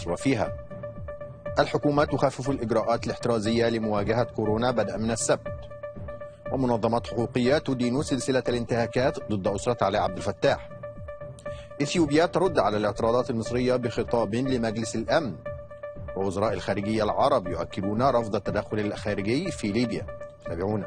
مصر وفيها الحكومة تخفف الإجراءات الاحترازية لمواجهة كورونا بدءا من السبت ومنظمات حقوقية تدين سلسلة الانتهاكات ضد أسرة علي عبد الفتاح إثيوبيا ترد على الاعتراضات المصرية بخطاب لمجلس الأمن ووزراء الخارجية العرب يؤكدون رفض التدخل الخارجي في ليبيا تابعونا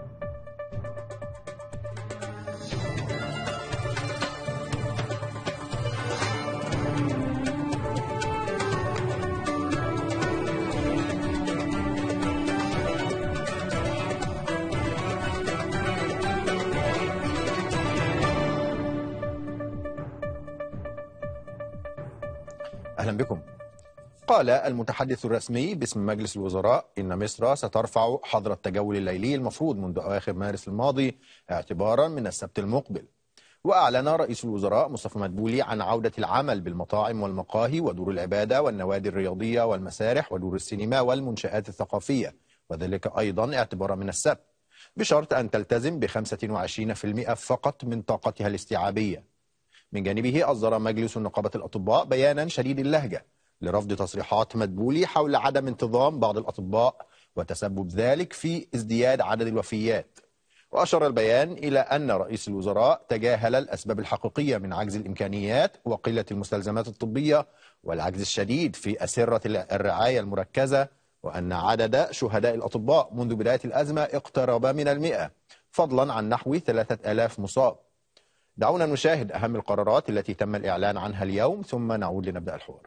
أهلا بكم قال المتحدث الرسمي باسم مجلس الوزراء إن مصر سترفع حظر التجول الليلي المفروض منذ أواخر مارس الماضي اعتبارا من السبت المقبل وأعلن رئيس الوزراء مصطفى مدبولي عن عودة العمل بالمطاعم والمقاهي ودور العبادة والنوادي الرياضية والمسارح ودور السينما والمنشآت الثقافية وذلك أيضا اعتبارا من السبت بشرط أن تلتزم ب 25% فقط من طاقتها الاستيعابية من جانبه أصدر مجلس نقابة الأطباء بيانا شديد اللهجة لرفض تصريحات مدبولي حول عدم انتظام بعض الأطباء وتسبب ذلك في ازدياد عدد الوفيات وأشار البيان إلى أن رئيس الوزراء تجاهل الأسباب الحقيقية من عجز الإمكانيات وقلة المستلزمات الطبية والعجز الشديد في أسرة الرعاية المركزة وأن عدد شهداء الأطباء منذ بداية الأزمة اقترب من المئة فضلا عن نحو ثلاثة ألاف مصاب دعونا نشاهد أهم القرارات التي تم الإعلان عنها اليوم ثم نعود لنبدأ الحوار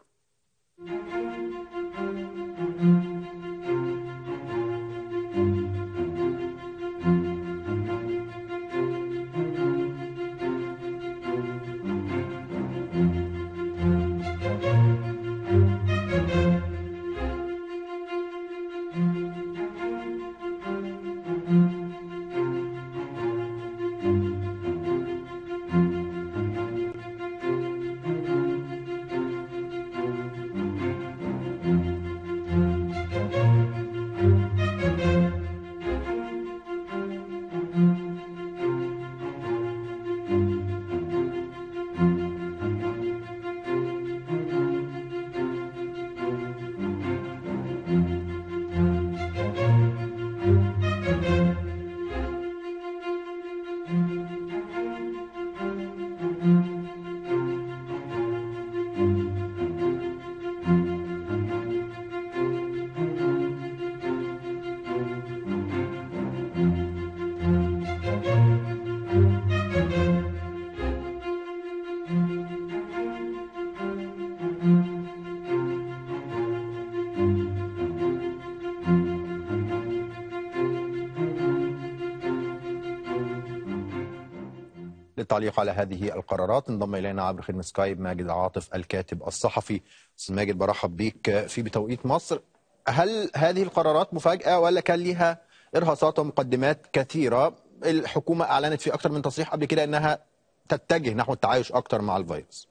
للتعليق على هذه القرارات انضم الينا عبر خدمه سكايب ماجد عاطف الكاتب الصحفي استاذ ماجد برحب بيك في بتوقيت مصر هل هذه القرارات مفاجاه ولا كان لها ارهاصات ومقدمات كثيره الحكومه اعلنت في اكثر من تصريح قبل كده انها تتجه نحو التعايش اكثر مع الفيروس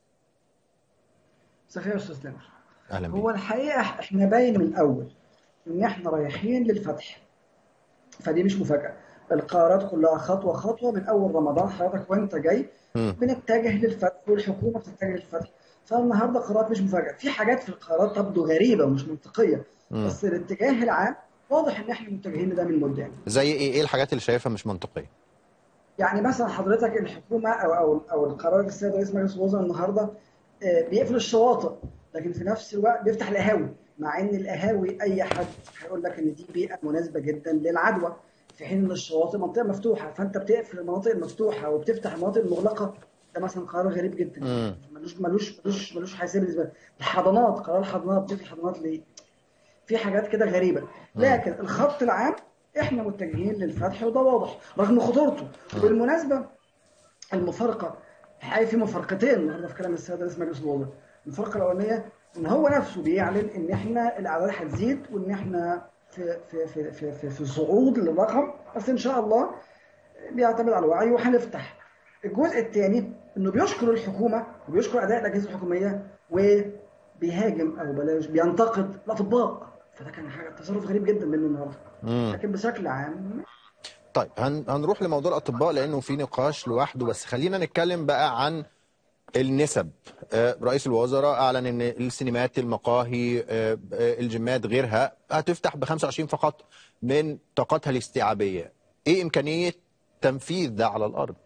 صحيح يا استاذ تامر اهلا بيك هو الحقيقه احنا باين من الاول ان احنا رايحين للفتح فدي مش مفاجاه القرارات كلها خطوه خطوه من اول رمضان حضرتك وانت جاي مم. بنتجه للفتح والحكومه بتتجه للفتح فالنهارده قرارات مش مفاجاه في حاجات في القرارات تبدو غريبه ومش منطقيه مم. بس الاتجاه العام واضح ان احنا متجهين لده من مده يعني. زي ايه ايه الحاجات اللي شايفها مش منطقيه يعني مثلا حضرتك الحكومه او او او القرار السيد رئيس مجلس الوزراء النهارده آه، بيقفل الشواطئ لكن في نفس الوقت بيفتح القهاوي مع ان القهاوي اي حد هيقول لك ان دي بيئه مناسبه جدا للعدوى في حين ان الشواطئ منطقه مفتوحه فانت بتقفل المناطق المفتوحه وبتفتح المناطق المغلقه ده مثلا قرار غريب جدا مم. ملوش ملوش ملوش ملوش حيثيه بالنسبه لي. الحضانات قرار الحضانات بتقفل الحضانات ليه؟ في حاجات كده غريبه لكن الخط العام احنا متجهين للفتح وده واضح رغم خطورته وبالمناسبه المفارقه الحقيقه في مفارقتين النهارده في كلام السيد رئيس مجلس الوزراء المفارقه الاولانيه ان هو نفسه بيعلن ان احنا الاعداد هتزيد وان احنا في في في في في, في صعود للرقم بس ان شاء الله بيعتمد على الوعي وهنفتح الجزء الثاني انه بيشكر الحكومه وبيشكر اداء الاجهزه الحكوميه وبيهاجم او بلاش بينتقد الاطباء فده كان حاجه تصرف غريب جدا منه النهارده مم. لكن بشكل عام طيب هن... هنروح لموضوع الاطباء لانه في نقاش لوحده بس خلينا نتكلم بقى عن النسب آه، رئيس الوزراء اعلن ان السينمات المقاهي آه، آه، الجيمات غيرها هتفتح ب 25 فقط من طاقتها الاستيعابيه ايه امكانيه تنفيذ ده على الارض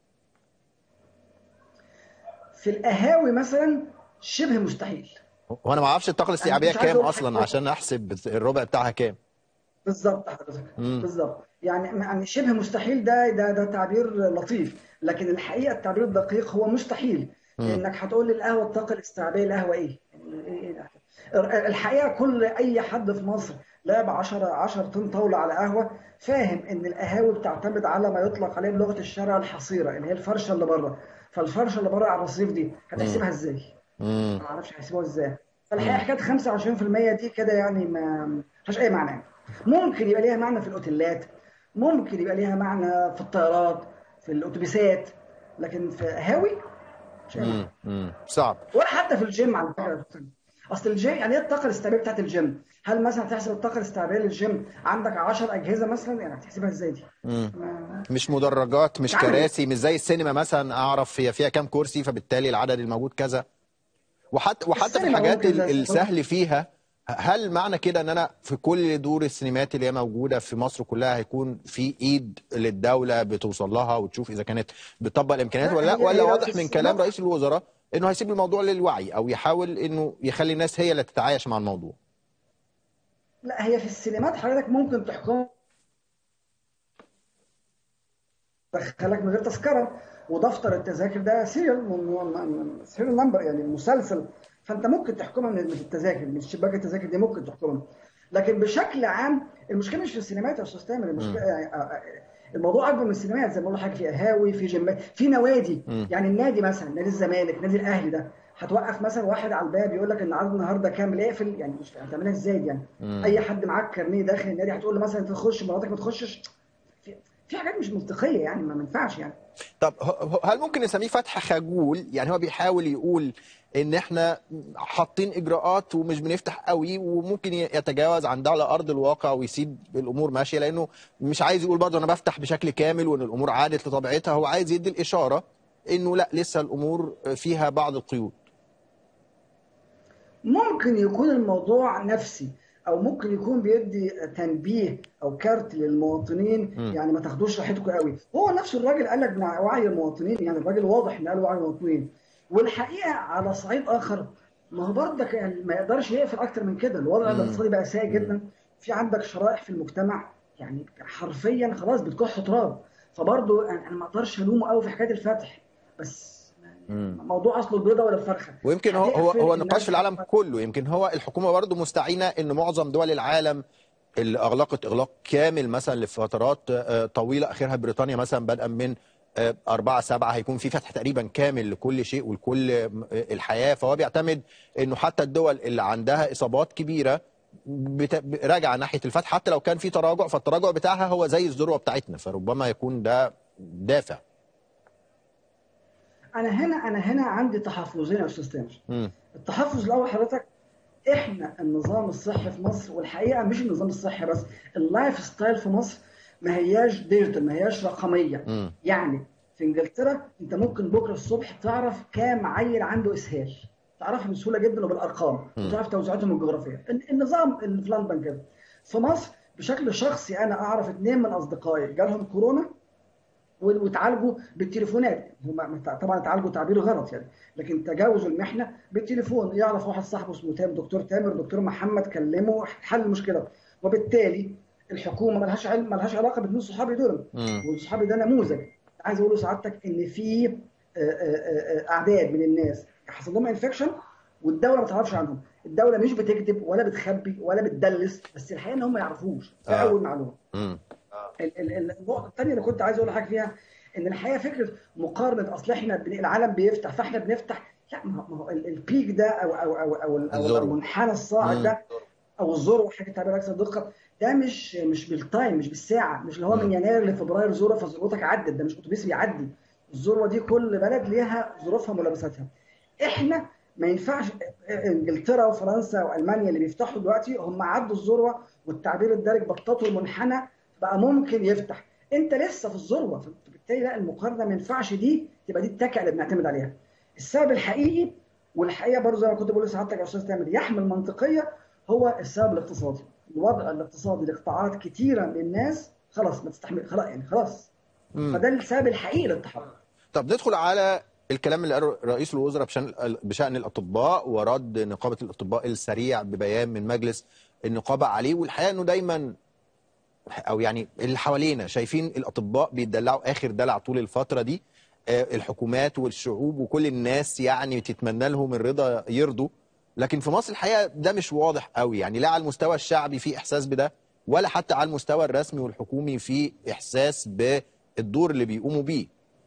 في القهاوي مثلا شبه مستحيل وانا ما اعرفش الطاقه الاستيعابيه مش عايز كام أقول اصلا حاجة. عشان احسب الربع بتاعها كام بالظبط حضرتك مم. بالظبط يعني يعني شبه مستحيل ده ده ده تعبير لطيف لكن الحقيقه التعبير الدقيق هو مستحيل لانك هتقول لي القهوه الطاقه الاستيعابيه القهوه ايه؟ يعني إيه- إيه الحكاية؟ الحقيقه كل اي حد في مصر لعب 10 10 طن طاوله على قهوه فاهم ان القهاوي بتعتمد على ما يطلق عليه بلغه الشارع الحصيره اللي هي الفرشه اللي بره فالفرشه اللي بره على الرصيف دي هتحسبها ازاي؟ مم. ما اعرفش هيحسبوها ازاي فالحقيقه حكايه 25% دي كده يعني ما ملهاش اي معنى ممكن يبقى ليها معنى في الاوتيلات ممكن يبقى ليها معنى في الطيارات في الاتوبيسات لكن في هاوي مش أي معنى. مم. مم. صعب ولا حتى في الجيم على فكره اصل الجيم يعني ايه الطاقه الاستيعابيه بتاعت الجيم هل مثلا تحسب الطاقه الاستيعابيه للجيم عندك 10 اجهزه مثلا يعني هتحسبها ازاي دي مم. ما- مش مدرجات مش يعني- كراسي مش زي السينما مثلا اعرف هي فيها كام كرسي فبالتالي العدد الموجود كذا وحتى وحتى في السينما الحاجات ممكن ال- زي- السهل فيها هل معنى كده ان انا في كل دور السينمات اللي هي موجوده في مصر كلها هيكون في ايد للدوله بتوصل لها وتشوف اذا كانت بتطبق الامكانيات لا، ولا لا هي- ولا هي واضح في من كلام السينما- رئيس الوزراء انه هيسيب الموضوع للوعي او يحاول انه يخلي الناس هي اللي تتعايش مع الموضوع لا هي في السينمات حضرتك ممكن تحكم دخلك من غير تذكره ودفتر التذاكر ده سيريال سيريال نمبر يعني مسلسل فانت ممكن تحكمها من من التذاكر من شباك التذاكر دي ممكن تحكمها لكن بشكل عام المشكله مش في السينمات يا استاذ تامر المشكله يعني آه، آه، الموضوع اكبر من السينمات زي ما بقول لحضرتك في قهاوي في جيمات في نوادي يعني النادي مثلا نادي الزمالك نادي الاهلي ده هتوقف مثلا واحد على الباب يقول لك ان عدد النهارده كام اقفل يعني مش هتعملها ازاي دي يعني اي حد معاك كارنيه داخل النادي هتقول له مثلا انت تخش مراتك ما تخشش في, في حاجات مش منطقيه يعني ما ما ينفعش يعني طب ه- ه- هل ممكن نسميه فتح خجول يعني هو بيحاول يقول ان احنا حاطين اجراءات ومش بنفتح قوي وممكن ي- يتجاوز عن ده على ارض الواقع ويسيب الامور ماشيه لانه مش عايز يقول برضه انا بفتح بشكل كامل وان الامور عادت لطبيعتها هو عايز يدي الاشاره انه لا لسه الامور فيها بعض القيود ممكن يكون الموضوع نفسي او ممكن يكون بيدي تنبيه او كارت للمواطنين يعني ما تاخدوش راحتكم قوي هو نفسه الراجل قال لك مع وعي المواطنين يعني الراجل واضح ان قال وعي المواطنين والحقيقه على صعيد اخر ما هو برضك يعني ما يقدرش يقفل اكتر من كده الوضع الاقتصادي بقى سيء جدا في عندك شرائح في المجتمع يعني حرفيا خلاص بتكح تراب فبرضه انا أنا ما اقدرش الومه قوي في حكايه الفتح بس موضوع اصله البيضه ولا الفرخه ويمكن هو هو, هتقفل هو الناس نقاش في العالم هتفتح. كله يمكن هو الحكومه برضه مستعينه ان معظم دول العالم اللي اغلقت اغلاق كامل مثلا لفترات آه، طويله اخرها بريطانيا مثلا بدءا من آه، أربعة سبعة هيكون في فتح تقريبا كامل لكل شيء ولكل آه، الحياة فهو بيعتمد انه حتى الدول اللي عندها اصابات كبيرة بت- راجعة ناحية الفتح حتى لو كان في تراجع فالتراجع بتاعها هو زي الذروة بتاعتنا فربما يكون ده دافع انا هنا انا هنا عندي تحفظين يا استاذ تامر مم. التحفظ الاول حضرتك احنا النظام الصحي في مصر والحقيقه مش النظام الصحي بس اللايف ستايل في مصر ما هياش ديجيتال ما هياش رقميه مم. يعني في انجلترا انت ممكن بكره الصبح تعرف كام عيل عنده اسهال تعرفها بسهوله جدا وبالارقام وتعرف توزيعاتهم الجغرافيه ال- النظام اللي في لندن كده في مصر بشكل شخصي انا اعرف اثنين من اصدقائي جالهم كورونا و- وتعالجوا بالتليفونات هم طبعا اتعالجوا تعبير غلط يعني لكن تجاوزوا المحنه بالتليفون يعرف واحد صاحبه اسمه تامر دكتور تامر دكتور محمد كلمه حل المشكله وبالتالي الحكومه ملهاش علم ملهاش علاقه باثنين صحابي دول مم. وصحابي ده نموذج عايز اقول لسعادتك ان في آه، آه، آه، اعداد من الناس حصل لهم انفكشن والدوله ما تعرفش عنهم الدوله مش بتكذب ولا بتخبي ولا بتدلس بس الحقيقه ان هم ما يعرفوش ده آه. اول معلومه مم. ال- ال- النقطة الثانية اللي كنت عايز أقول لحضرتك فيها إن الحقيقة فكرة مقارنة أصل إحنا بن- العالم بيفتح فإحنا بنفتح لا ما هو- ما هو ال- البيك ده أو أو أو أو, ال- أو الذروة. المنحنى الصاعد مم. ده أو الذروة حاجة تعبير أكثر دقة ده مش مش بالتايم مش بالساعة مش اللي هو من يناير لفبراير ذروة فذروتك عدت ده مش أتوبيس بيعدي الذروة دي كل بلد ليها ظروفها وملابساتها إحنا ما ينفعش انجلترا وفرنسا والمانيا اللي بيفتحوا دلوقتي هم عدوا الذروه والتعبير الدارج بططوا المنحنى بقى ممكن يفتح انت لسه في الذروه فبالتالي لا المقارنه ما ينفعش دي تبقى دي التكه اللي بنعتمد عليها السبب الحقيقي والحقيقه برضه زي ما كنت بقول لسعادتك يا استاذ تامر يحمل منطقيه هو السبب الاقتصادي الوضع الاقتصادي لقطاعات كتيره من الناس خلاص ما تستحمل خلاص يعني خلاص فده السبب الحقيقي للتحرك طب ندخل على الكلام اللي قاله رئيس الوزراء بشان بشان الاطباء ورد نقابه الاطباء السريع ببيان من مجلس النقابه عليه والحقيقه انه دايما او يعني اللي حوالينا شايفين الاطباء بيدلعوا اخر دلع طول الفتره دي آه، الحكومات والشعوب وكل الناس يعني تتمنى لهم الرضا يرضوا لكن في مصر الحقيقه ده مش واضح قوي يعني لا على المستوى الشعبي في احساس بده ولا حتى على المستوى الرسمي والحكومي في احساس بالدور اللي بيقوموا بيه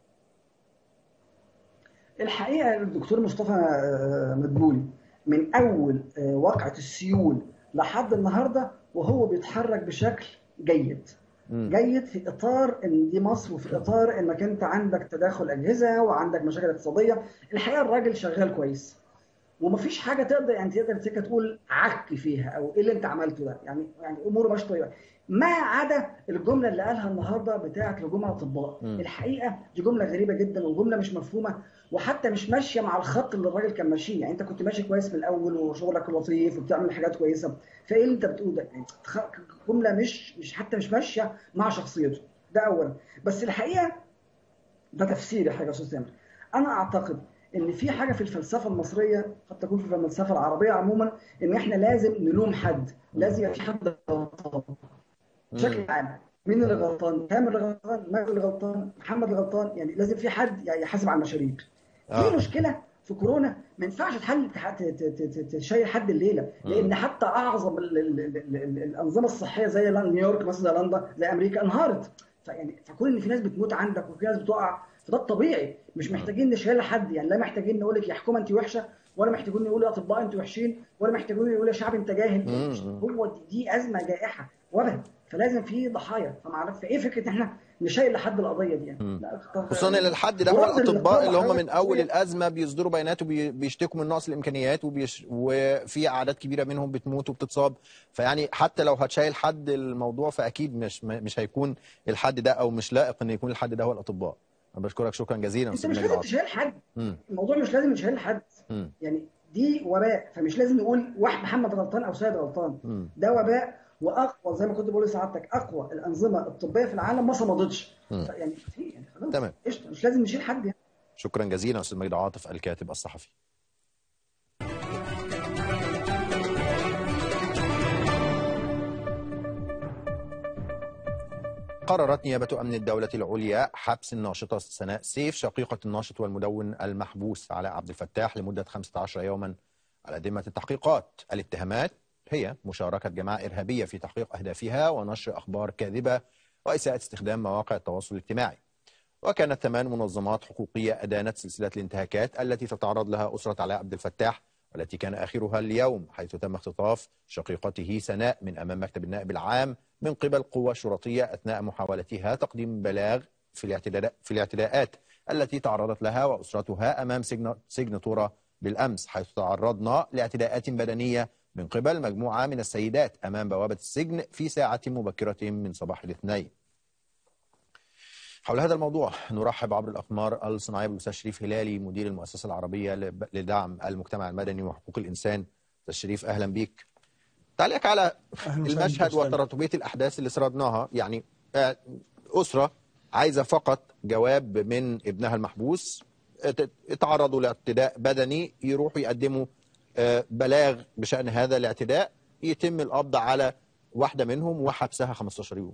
الحقيقه الدكتور مصطفى آه، مدبولي من اول آه، وقعه السيول لحد النهارده وهو بيتحرك بشكل جيد جيد في اطار ان دي مصر وفي اطار انك انت عندك تداخل اجهزه وعندك مشاكل اقتصاديه الحقيقه الراجل شغال كويس ومفيش حاجه تقدر يعني تقدر تمسكها تقول عك فيها او ايه اللي انت عملته ده يعني يعني اموره ماشيه طيبه ما عدا الجمله اللي قالها النهارده بتاعه هجوم على الاطباء الحقيقه دي جمله غريبه جدا وجمله مش مفهومه وحتى مش ماشيه مع الخط اللي الراجل كان ماشيه يعني انت كنت ماشي كويس من الاول وشغلك لطيف وبتعمل حاجات كويسه فايه اللي انت بتقوله ده يعني خ- جمله مش مش حتى مش ماشيه مع شخصيته ده اولا بس الحقيقه ده تفسيري يا حاجه يا استاذ تامر انا اعتقد ان في حاجه في الفلسفه المصريه قد تكون في الفلسفه العربيه عموما ان احنا لازم نلوم حد لازم يبقى في حد غلطان بشكل عام مين اللي غلطان؟ تامر اللي غلطان، ماجد اللي غلطان، محمد اللي غلطان، يعني لازم في حد يحاسب على المشاريب. آه. في مشكله في كورونا ما ينفعش تحل تح- ت- ت- ت- ت- تشيل حد الليله لان حتى اعظم ال- ال- ال- ال- ال- الانظمه الصحيه زي لن- نيويورك مثلا زي لندن زي امريكا انهارت فيعني فكون ان في ناس بتموت عندك وفي ناس بتقع فده الطبيعي مش محتاجين نشيل حد يعني لا محتاجين نقول لك يا حكومه انت وحشه ولا محتاجين نقول يا اطباء انتوا وحشين ولا محتاجين نقول يا شعب انت جاهل هو دي, دي ازمه جائحه وباء فلازم في ضحايا فمعرفش فايه فكره ان احنا نشيل لحد القضيه دي يعني لا، طب- خصوصا ان الحد ده هو ورد الاطباء اللي هم النقابة من اول حضرتك- الازمه بيصدروا بيانات وبيشتكوا من نقص الامكانيات وبيش وفي اعداد كبيره منهم بتموت وبتتصاب فيعني حتى لو هتشيل حد الموضوع فاكيد مش مش هيكون الحد ده او مش لائق ان يكون الحد ده هو الاطباء انا بشكرك شكرا جزيلا انت استاذ مش ناجي لازم العاطفي تشيل حد مم. الموضوع مش لازم نشيل حد مم. يعني دي وباء فمش لازم نقول واحد محمد غلطان او سيد غلطان مم. ده وباء واقوى زي ما كنت بقول لسعادتك اقوى الانظمه الطبيه في العالم ما صمدتش مم. يعني في يعني خلاص تمام. قشطه مش لازم نشيل حد يعني شكرا جزيلا استاذ مجدي عاطف الكاتب الصحفي قررت نيابة أمن الدولة العليا حبس الناشطة سناء سيف شقيقة الناشط والمدون المحبوس على عبد الفتاح لمدة 15 يوما على ذمة التحقيقات الاتهامات هي مشاركة جماعة إرهابية في تحقيق أهدافها ونشر أخبار كاذبة وإساءة استخدام مواقع التواصل الاجتماعي وكانت ثمان منظمات حقوقية أدانت سلسلة الانتهاكات التي تتعرض لها أسرة علاء عبد الفتاح والتي كان آخرها اليوم حيث تم اختطاف شقيقته سناء من أمام مكتب النائب العام من قبل قوى شرطية أثناء محاولتها تقديم بلاغ في الاعتداء في الاعتداءات التي تعرضت لها وأسرتها أمام سجن سجن طورة بالأمس حيث تعرضنا لاعتداءات بدنية من قبل مجموعة من السيدات أمام بوابة السجن في ساعة مبكرة من صباح الاثنين حول هذا الموضوع نرحب عبر الأقمار الصناعية بالأستاذ شريف هلالي مدير المؤسسة العربية لب- لدعم المجتمع المدني وحقوق الإنسان أستاذ شريف أهلا بيك تعليق على أهلا وسهلا المشهد بك أستاذ. وتراتبية الأحداث اللي سردناها يعني آه، أسرة عايزة فقط جواب من ابنها المحبوس ات- اتعرضوا لاعتداء بدني يروحوا يقدموا آه، بلاغ بشأن هذا الاعتداء يتم القبض على واحدة منهم وحبسها 15 يوم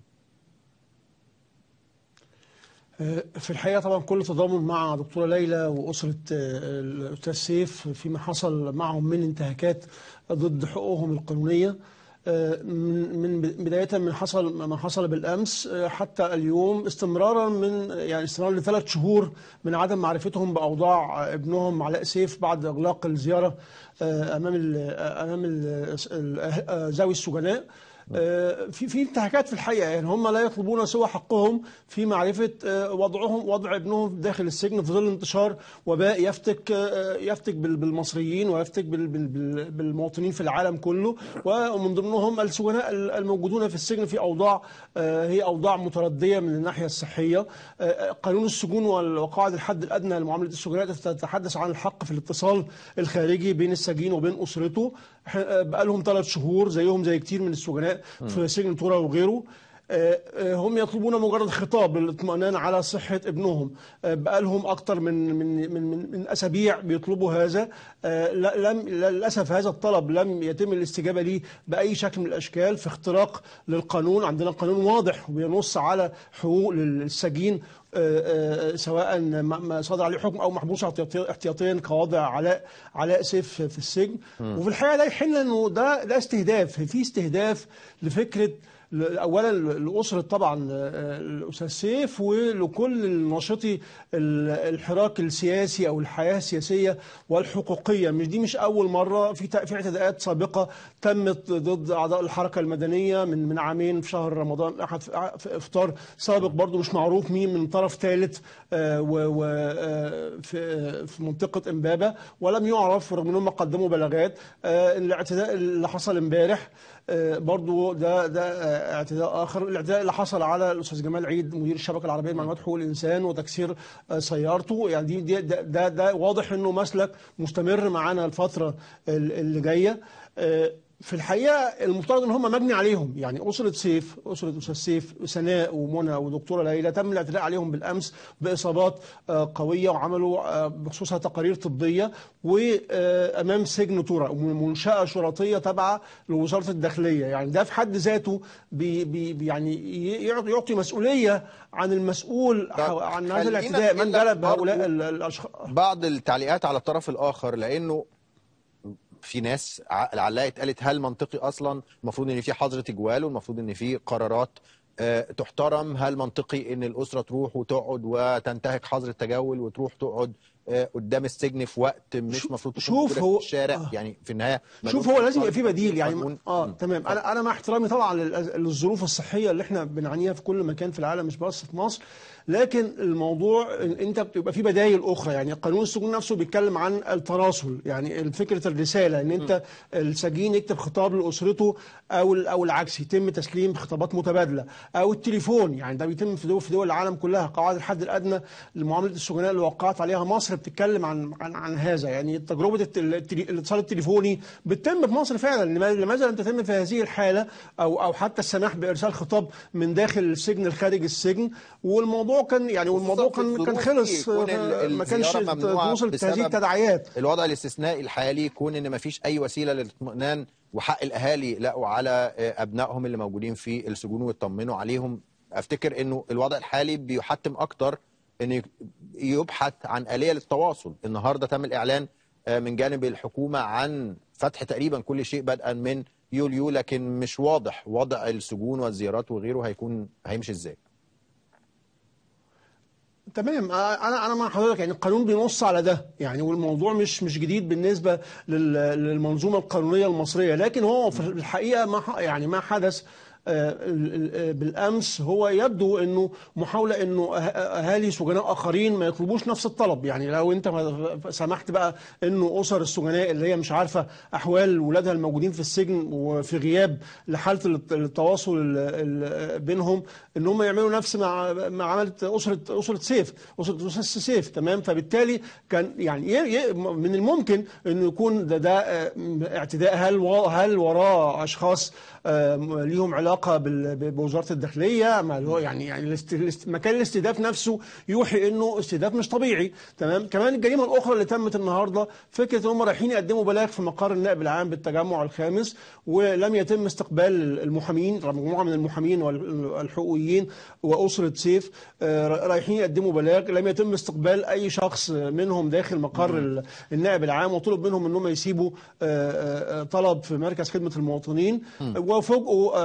في الحقيقة طبعا كل تضامن مع دكتورة ليلى وأسرة آه، الأستاذ سيف فيما حصل معهم من انتهاكات ضد حقوقهم القانونية آه، من من بداية من حصل ما حصل بالأمس آه، حتى اليوم استمرارا من يعني استمرار لثلاث شهور من عدم معرفتهم بأوضاع ابنهم علاء سيف بعد إغلاق الزيارة آه، أمام ال- أمام ال- ال- آه، ذوي السجناء آه، في في انتهاكات في الحقيقه يعني هم لا يطلبون سوى حقهم في معرفه آه، وضعهم وضع ابنهم داخل السجن في ظل انتشار وباء يفتك آه، يفتك بال- بالمصريين ويفتك بال- بال- بال- بالمواطنين في العالم كله ومن ضمنهم السجناء الموجودون في السجن في اوضاع آه، هي اوضاع مترديه من الناحيه الصحيه آه، قانون السجون وال- وقواعد الحد الادنى لمعامله السجناء تتحدث عن الحق في الاتصال الخارجي بين السجين وبين اسرته ح- آه، بقالهم ثلاث شهور زيهم زي كتير من السجناء في سجن تورا وغيره آه، آه، هم يطلبون مجرد خطاب للاطمئنان على صحة ابنهم آه، بقالهم أكتر من من من من, من أسابيع بيطلبوا هذا آه، لا- لم للأسف هذا الطلب لم يتم الاستجابة ليه بأي شكل من الأشكال في اختراق للقانون عندنا قانون واضح وبينص على حقوق للسجين آه، آه، سواء ما- ما صدر عليه حكم او محبوس احتياطي- احتياطيا كوضع علاء علاء سيف في السجن وفي الحقيقه ده يحل انه ده ده استهداف في استهداف لفكره ل- اولا لاسره طبعا آه، الاستاذ سيف ولكل الناشطي ال- الحراك السياسي او الحياه السياسيه والحقوقيه مش دي مش اول مره في ت- في اعتداءات سابقه تمت ضد اعضاء الحركه المدنيه من من عامين في شهر رمضان احد في افطار سابق برضو مش معروف مين من طرف ثالث في في منطقه امبابه ولم يعرف رغم انهم قدموا بلاغات آه، الاعتداء اللي حصل امبارح آه، برضو ده ده آه، اعتداء اخر الاعتداء اللي حصل على الاستاذ جمال عيد مدير الشبكه العربيه لمعلومات حقوق الانسان وتكسير آه، سيارته يعني دي دي- ده, ده, ده واضح انه مسلك مستمر معانا الفتره ال- اللي جايه آه، في الحقيقه المفترض ان هم مجني عليهم يعني اسره سيف اسره استاذ سيف سناء ومنى ودكتوره ليلى تم الاعتداء عليهم بالامس باصابات آه، قويه وعملوا آه، بخصوصها تقارير طبيه وامام سجن تورا منشاه شرطيه تابعه لوزاره الداخليه يعني ده في حد ذاته بي بي يعني ي- يعطي يعطي مسؤوليه عن المسؤول طب عن هذا خلينا الاعتداء من نقول لك جلب هؤلاء برضو ال- الاشخاص بعض التعليقات على الطرف الاخر لانه في ناس ع- علقت قالت هل منطقي اصلا المفروض ان في حظر تجوال والمفروض ان في قرارات آه، تحترم هل منطقي ان الاسره تروح وتقعد وتنتهك حظر التجول وتروح تقعد آه، قدام السجن في وقت مش شوف- المفروض تكون شوف موجودة هو- في الشارع آه. يعني في النهايه شوف ملوش هو لازم يبقى في قانون- بديل يعني قانون- اه مم. تمام انا انا مع احترامي طبعا لل- للظروف الصحيه اللي احنا بنعانيها في كل مكان في العالم مش بس في مصر لكن الموضوع إن انت بتبقى في بدايل اخرى يعني قانون السجون نفسه بيتكلم عن التراسل يعني فكره الرساله ان انت السجين يكتب خطاب لاسرته او ال- او العكس يتم تسليم خطابات متبادله او التليفون يعني ده بيتم في دول في دول العالم كلها قواعد الحد الادنى لمعامله السجناء اللي وقعت عليها مصر بتتكلم عن عن, عن هذا يعني تجربه الت- التلي- الاتصال التليفوني بتتم في مصر فعلا لماذا لماذا لم تتم في هذه الحاله او او حتى السماح بارسال خطاب من داخل السجن لخارج السجن والموضوع كان يعني والموضوع خصوصاً في كان كان الظروف دي، خلص يكون ال- آه، ما كانش الزيارة ممنوعة توصل بهذه بسبب التداعيات الوضع الاستثنائي الحالي يكون ان مفيش اي وسيله للاطمئنان وحق الاهالي لقوا على آه، ابنائهم اللي موجودين في السجون ويطمنوا عليهم افتكر انه الوضع الحالي بيحتم اكتر ان يبحث عن اليه للتواصل النهارده تم الاعلان آه، من جانب الحكومه عن فتح تقريبا كل شيء بدءا من يوليو لكن مش واضح وضع السجون والزيارات وغيره هيكون هيمشي ازاي تمام آه، انا انا مع حضرتك يعني القانون بينص على ده يعني والموضوع مش مش جديد بالنسبه لل- للمنظومه القانونيه المصريه لكن هو في الحقيقه ما ح- يعني ما حدث آه، ال- ال- بالامس هو يبدو انه محاوله انه أه- اهالي سجناء اخرين ما يطلبوش نفس الطلب يعني لو انت ما- سمحت بقى انه اسر السجناء اللي هي مش عارفه احوال ولادها الموجودين في السجن وفي غياب لحاله الت- التواصل ال- ال- بينهم ان هم يعملوا نفس ما ما عملت اسره اسره سيف اسره اسره سيف تمام فبالتالي كان يعني ي- ي- من الممكن انه يكون ده ده آه، اعتداء هل و- هل وراه اشخاص آه، ليهم علاقه بال- بوزاره الداخليه ما اللي هو يعني يعني الاست- الاست- مكان الاستهداف نفسه يوحي انه استهداف مش طبيعي تمام كمان الجريمه الاخرى اللي تمت النهارده فكره ان هم رايحين يقدموا بلاغ في مقر النائب العام بالتجمع الخامس ولم يتم استقبال المحامين مجموعه من المحامين والحقوقيين واسره سيف آه، رايحين يقدموا بلاغ لم يتم استقبال اي شخص منهم داخل مقر ال- النائب العام وطلب منهم انهم يسيبوا آه، آه، طلب في مركز خدمه المواطنين وفوجئوا آه،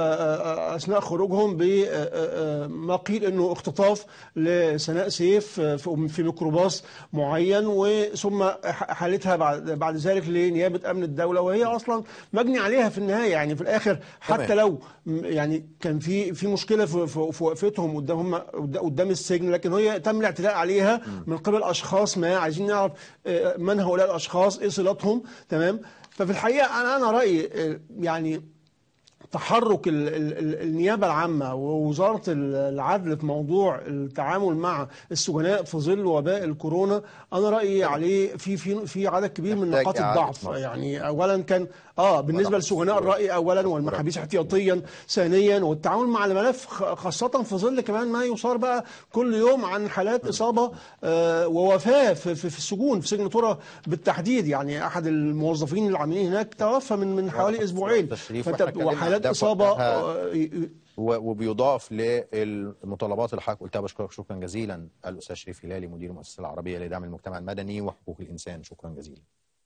آه، اثناء خروجهم بما قيل انه اختطاف لسناء سيف آه، في في ميكروباص معين وثم ح- حالتها بعد بعد ذلك لنيابه امن الدوله وهي اصلا مجني عليها في النهايه يعني في الاخر حتى تمام. لو م- يعني كان في في مشكله في في في وقفتهم قدام هم قدام السجن لكن هي تم الاعتداء عليها من قبل اشخاص ما عايزين نعرف آه، من هؤلاء الاشخاص ايه صلاتهم تمام ففي الحقيقه انا انا رايي آه، يعني تحرك ال- ال- ال- النيابة العامة ووزارة ال- العدل في موضوع التعامل مع السجناء في ظل وباء الكورونا أنا رأيي عليه في في في عدد كبير من محتاج نقاط إعادة الضعف نظر. يعني أولا كان اه بالنسبة وضع لسجناء الصورة. الرأي أولا والمحابيس احتياطيا ثانيا والتعامل مع الملف خ- خاصة في ظل كمان ما يصار بقى كل يوم عن حالات إصابة آه ووفاة في, في, في السجون في سجن ترى بالتحديد يعني أحد الموظفين العاملين هناك توفى من من حوالي أسبوعين تشريف فأنت- وإحنا اتكلمنا عن وحالات ده إصابة وقتها. آه، ي- و- وبيضاف للمطالبات اللي حضرتك قلتها بشكرك شكرا جزيلا الاستاذ شريف هلالي مدير المؤسسه العربيه لدعم المجتمع المدني وحقوق الانسان شكرا جزيلا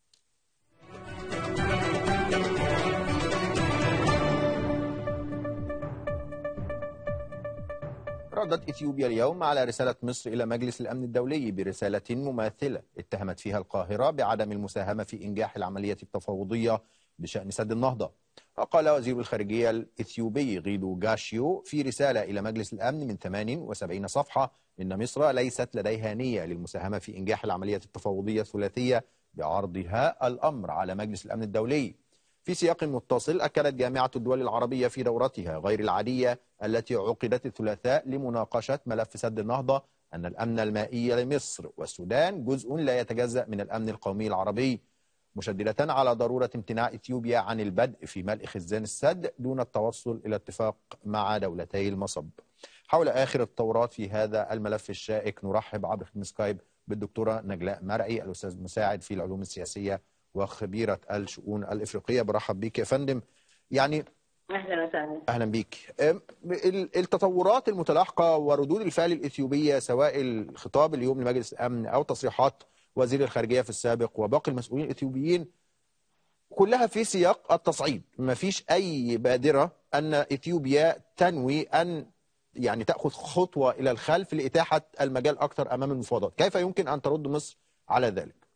ردت اثيوبيا اليوم على رساله مصر الى مجلس الامن الدولي برساله مماثله اتهمت فيها القاهره بعدم المساهمه في انجاح العمليه التفاوضيه بشان سد النهضه. وقال وزير الخارجيه الاثيوبي غيدو جاشيو في رساله الى مجلس الامن من 78 صفحه ان مصر ليست لديها نيه للمساهمه في انجاح العمليه التفاوضيه الثلاثيه بعرضها الامر على مجلس الامن الدولي. في سياق متصل أكدت جامعة الدول العربية في دورتها غير العادية التي عقدت الثلاثاء لمناقشة ملف سد النهضة أن الأمن المائي لمصر والسودان جزء لا يتجزأ من الأمن القومي العربي مشددة على ضرورة امتناع إثيوبيا عن البدء في ملء خزان السد دون التوصل إلى اتفاق مع دولتي المصب حول آخر التطورات في هذا الملف الشائك نرحب عبر خدمة سكايب بالدكتورة نجلاء مرعي الأستاذ المساعد في العلوم السياسية وخبيرة الشؤون الإفريقية برحب بيك يا فندم يعني اهلا وسهلا أهلا بيك أم، ال- التطورات المتلاحقة وردود الفعل الإثيوبية سواء الخطاب اليوم لمجلس الأمن أو تصريحات وزير الخارجية في السابق وباقي المسؤولين الإثيوبيين كلها في سياق التصعيد ما فيش أي بادرة أن إثيوبيا تنوي أن يعني تأخذ خطوة إلى الخلف لإتاحة المجال أكثر أمام المفاوضات كيف يمكن أن ترد مصر على ذلك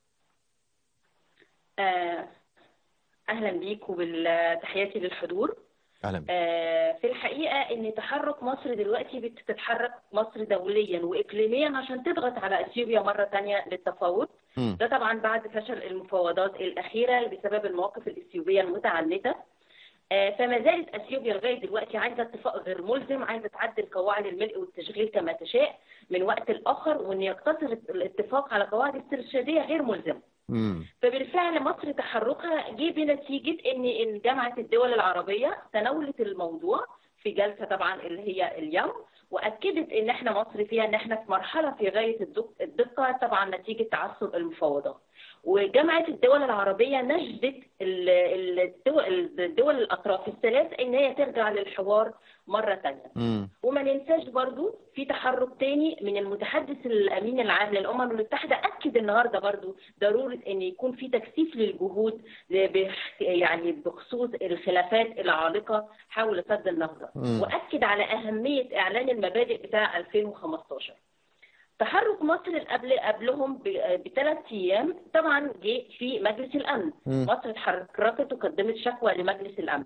آه، اهلا بيك وبالتحياتي للحضور أهلا بك آه، في الحقيقه ان تحرك مصر دلوقتي بتتحرك مصر دوليا واقليميا عشان تضغط على اثيوبيا مره ثانيه للتفاوض مم. ده طبعا بعد فشل المفاوضات الاخيره بسبب المواقف الاثيوبيه المتعنته آه، فما زالت اثيوبيا لغايه دلوقتي عايزه اتفاق غير ملزم عايزه تعدل قواعد الملء والتشغيل كما تشاء من وقت لاخر وان يقتصر الاتفاق على قواعد استرشاديه غير ملزمه مم. فبالفعل مصر تحركها جه بنتيجة إن إن جامعة الدول العربية تناولت الموضوع في جلسة طبعا اللي هي اليوم وأكدت إن إحنا مصر فيها إن إحنا في مرحلة في غاية الدق- الدقة طبعا نتيجة تعثر المفاوضات. وجامعة الدول العربية نجدت ال- ال- الدول, الدول الأطراف الثلاث إن هي ترجع للحوار مرة ثانية. مم. وما ننساش برضو في تحرك تاني من المتحدث الامين العام للامم المتحده اكد النهارده برضو ضروره ان يكون في تكثيف للجهود بخ- يعني بخصوص الخلافات العالقه حول سد النهضه مم. واكد على اهميه اعلان المبادئ بتاع 2015 تحرك مصر قبل قبلهم بثلاث ايام طبعا جه في مجلس الامن مم. مصر اتحركت وقدمت شكوى لمجلس الامن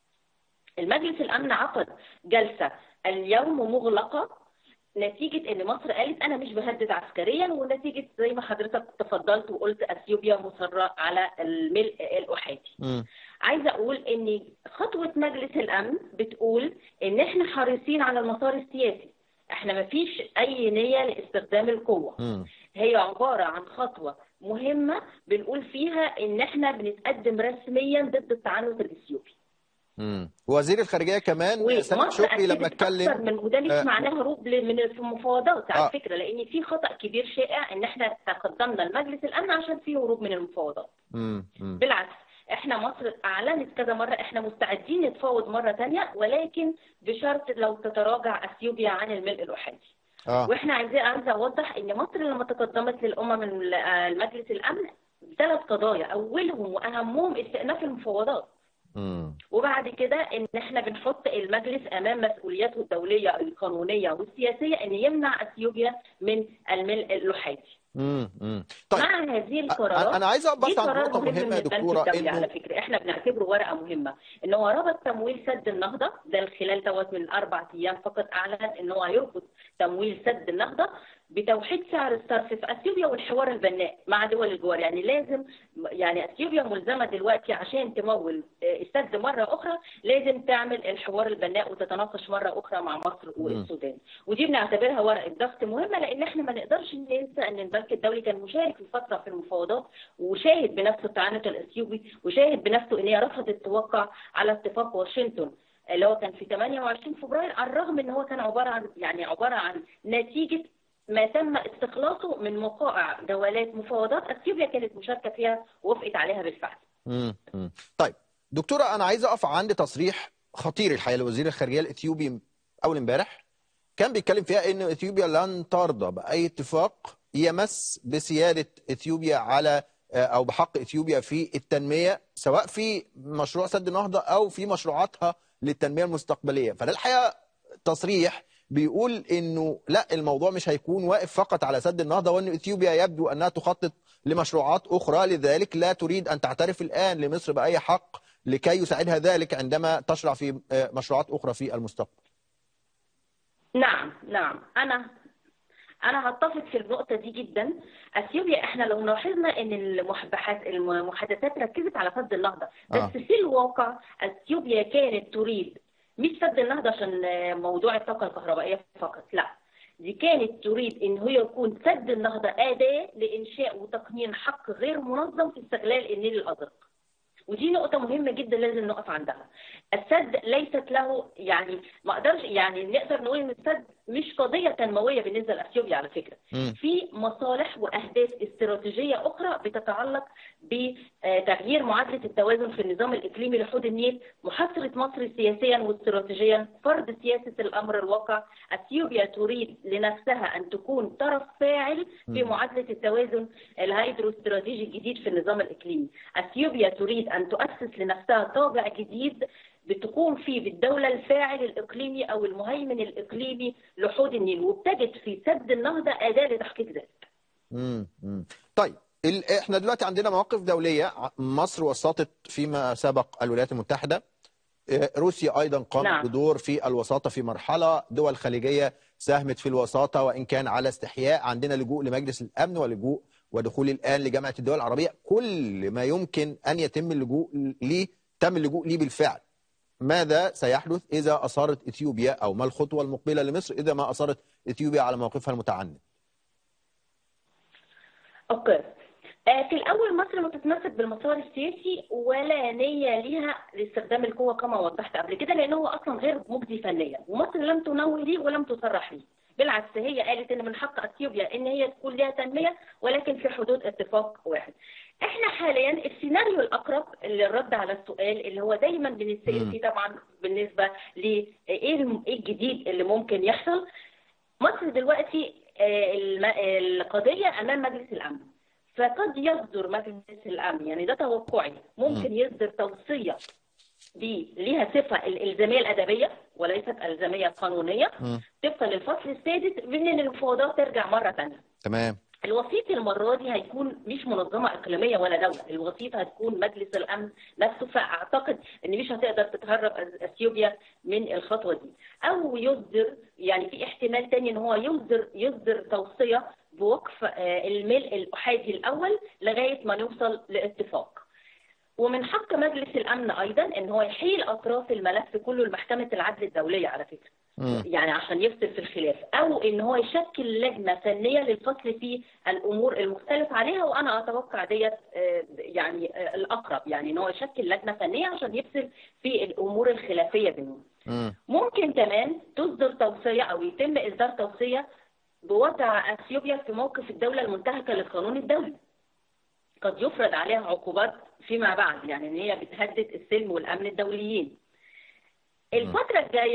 المجلس الامن عقد جلسه اليوم مغلقه نتيجه ان مصر قالت انا مش بهدد عسكريا ونتيجه زي ما حضرتك تفضلت وقلت اثيوبيا مصره على الملء الاحادي مم. عايزه اقول ان خطوه مجلس الامن بتقول ان احنا حريصين على المسار السياسي احنا ما فيش اي نيه لاستخدام القوه مم. هي عباره عن خطوه مهمه بنقول فيها ان احنا بنتقدم رسميا ضد التعنت الاثيوبي مم. وزير الخارجيه كمان سامح ومصر شكري لما أكدت أكثر اتكلم من وده مش آه. معناه هروب ل- من في المفاوضات على آه. فكره لان في خطا كبير شائع ان احنا تقدمنا لمجلس الامن عشان في هروب من المفاوضات مم. مم. بالعكس احنا مصر اعلنت كذا مره احنا مستعدين نتفاوض مره ثانيه ولكن بشرط لو تتراجع اثيوبيا عن الملء الاحادي اه واحنا عايزين عايزه اوضح ان مصر لما تقدمت للامم ال- آه، المجلس الامن ثلاث قضايا اولهم واهمهم استئناف المفاوضات مم. وبعد كده ان احنا بنحط المجلس امام مسؤولياته الدوليه القانونيه والسياسيه ان يمنع اثيوبيا من الملء اللحادي. مم. مم. طيب مع هذه القرارات انا عايز اقف دي بس عند قرار نقطه مهم من مهمه يا البنك دكتوره الدولي على انه فكره احنا بنعتبره ورقه مهمه ان هو ربط تمويل سد النهضه ده خلال دوت من اربع ايام فقط اعلن ان هو هيربط تمويل سد النهضه بتوحيد سعر الصرف في اثيوبيا والحوار البناء مع دول الجوار يعني لازم يعني اثيوبيا ملزمه دلوقتي عشان تمول آه، السد مره اخرى لازم تعمل الحوار البناء وتتناقش مره اخرى مع مصر والسودان ودي بنعتبرها ورقه ضغط مهمه لان احنا ما نقدرش ننسى ان البنك الدولي كان مشارك في فتره في المفاوضات وشاهد بنفسه التعنت الاثيوبي وشاهد بنفسه ان هي رفضت توقع على اتفاق واشنطن اللي هو كان في 28 فبراير على الرغم ان هو كان عباره عن يعني عباره عن نتيجه ما تم استخلاصه من وقائع جولات مفاوضات اثيوبيا كانت مشاركه فيها ووافقت عليها بالفعل. مم. مم. طيب دكتوره انا عايز اقف عند تصريح خطير الحقيقه لوزير الخارجيه الاثيوبي اول امبارح كان بيتكلم فيها ان اثيوبيا لن ترضى باي اتفاق يمس بسياده اثيوبيا على او بحق اثيوبيا في التنميه سواء في مشروع سد النهضه او في مشروعاتها للتنميه المستقبليه فده الحقيقه تصريح بيقول انه لا الموضوع مش هيكون واقف فقط على سد النهضه وان اثيوبيا يبدو انها تخطط لمشروعات اخرى لذلك لا تريد ان تعترف الان لمصر باي حق لكي يساعدها ذلك عندما تشرع في آه، مشروعات اخرى في المستقبل. نعم نعم انا انا هتفق في النقطه دي جدا اثيوبيا احنا لو لاحظنا ان المحبحات المحادثات ركزت على سد النهضه بس آه. في الواقع اثيوبيا كانت تريد مش سد النهضه عشان موضوع الطاقه الكهربائيه فقط لا دي كانت تريد ان هو يكون سد النهضه اداه لانشاء وتقنين حق غير منظم في استغلال النيل الازرق ودي نقطة مهمة جدا لازم نقف عندها. السد ليست له يعني ما اقدرش يعني نقدر نقول ان السد مش قضية تنموية بالنسبة لاثيوبيا على فكرة. مم. في مصالح واهداف استراتيجية اخرى بتتعلق بتغيير معادلة التوازن في النظام الاقليمي لحوض النيل، محاصرة مصر سياسيا واستراتيجيا، فرض سياسة الامر الواقع، اثيوبيا تريد لنفسها ان تكون طرف فاعل في معادلة التوازن الهيدرو استراتيجي الجديد في النظام الاقليمي. اثيوبيا تريد ان تؤسس لنفسها طابع جديد بتقوم فيه بالدولة الفاعل الإقليمي أو المهيمن الإقليمي لحوض النيل وبتجد في سد النهضة أداة لتحقيق ذلك. مم. مم. طيب ال... احنا دلوقتي عندنا مواقف دوليه ع- مصر وسطت فيما سبق الولايات المتحده آه، روسيا ايضا قامت نعم. بدور في الوساطه في مرحله دول خليجيه ساهمت في الوساطه وان كان على استحياء عندنا لجوء لمجلس الامن ولجوء ودخول الان لجامعه الدول العربيه كل ما يمكن ان يتم اللجوء ليه تم اللجوء ليه بالفعل ماذا سيحدث اذا اصرت اثيوبيا او ما الخطوه المقبله لمصر اذا ما اصرت اثيوبيا على موقفها المتعند أوكي. آه، في الأول مصر ما تتمسك بالمسار السياسي ولا نية ليها لاستخدام القوة كما وضحت قبل كده لأن هو أصلا غير مجدي فنيا ومصر لم تنوه ليه ولم تصرح ليه. بالعكس هي قالت ان من حق اثيوبيا ان هي تكون ليها تنميه ولكن في حدود اتفاق واحد. احنا حاليا السيناريو الاقرب اللي الرد على السؤال اللي هو دايما بنتسال فيه طبعا بالنسبه لايه الم- إيه الجديد اللي ممكن يحصل مصر دلوقتي آه، الم- القضيه امام مجلس الامن. فقد يصدر مجلس الامن يعني ده توقعي ممكن يصدر توصيه دي ليها صفه الالزاميه الادبيه وليست الزاميه قانونيه مم. طبقا للفصل السادس بان المفاوضات ترجع مره ثانيه. تمام الوسيط المره دي هيكون مش منظمه اقليميه ولا دوله، الوسيط هتكون مجلس الامن نفسه فاعتقد ان مش هتقدر تتهرب أث- اثيوبيا من الخطوه دي، او يصدر يعني في احتمال تاني ان هو يصدر يصدر توصيه بوقف آه، الملء الاحادي الاول لغايه ما نوصل لاتفاق. ومن حق مجلس الامن ايضا ان هو يحيل اطراف الملف كله لمحكمه العدل الدوليه على فكره. مم. يعني عشان يفصل في الخلاف او ان هو يشكل لجنه فنيه للفصل في الامور المختلف عليها وانا اتوقع ديت آه، يعني آه، الاقرب يعني ان هو يشكل لجنه فنيه عشان يفصل في الامور الخلافيه بينهم. مم. ممكن كمان تصدر توصيه او يتم اصدار توصيه بوضع اثيوبيا في موقف الدوله المنتهكه للقانون الدولي. قد يفرض عليها عقوبات فيما بعد يعني ان هي بتهدد السلم والامن الدوليين. الفتره الجايه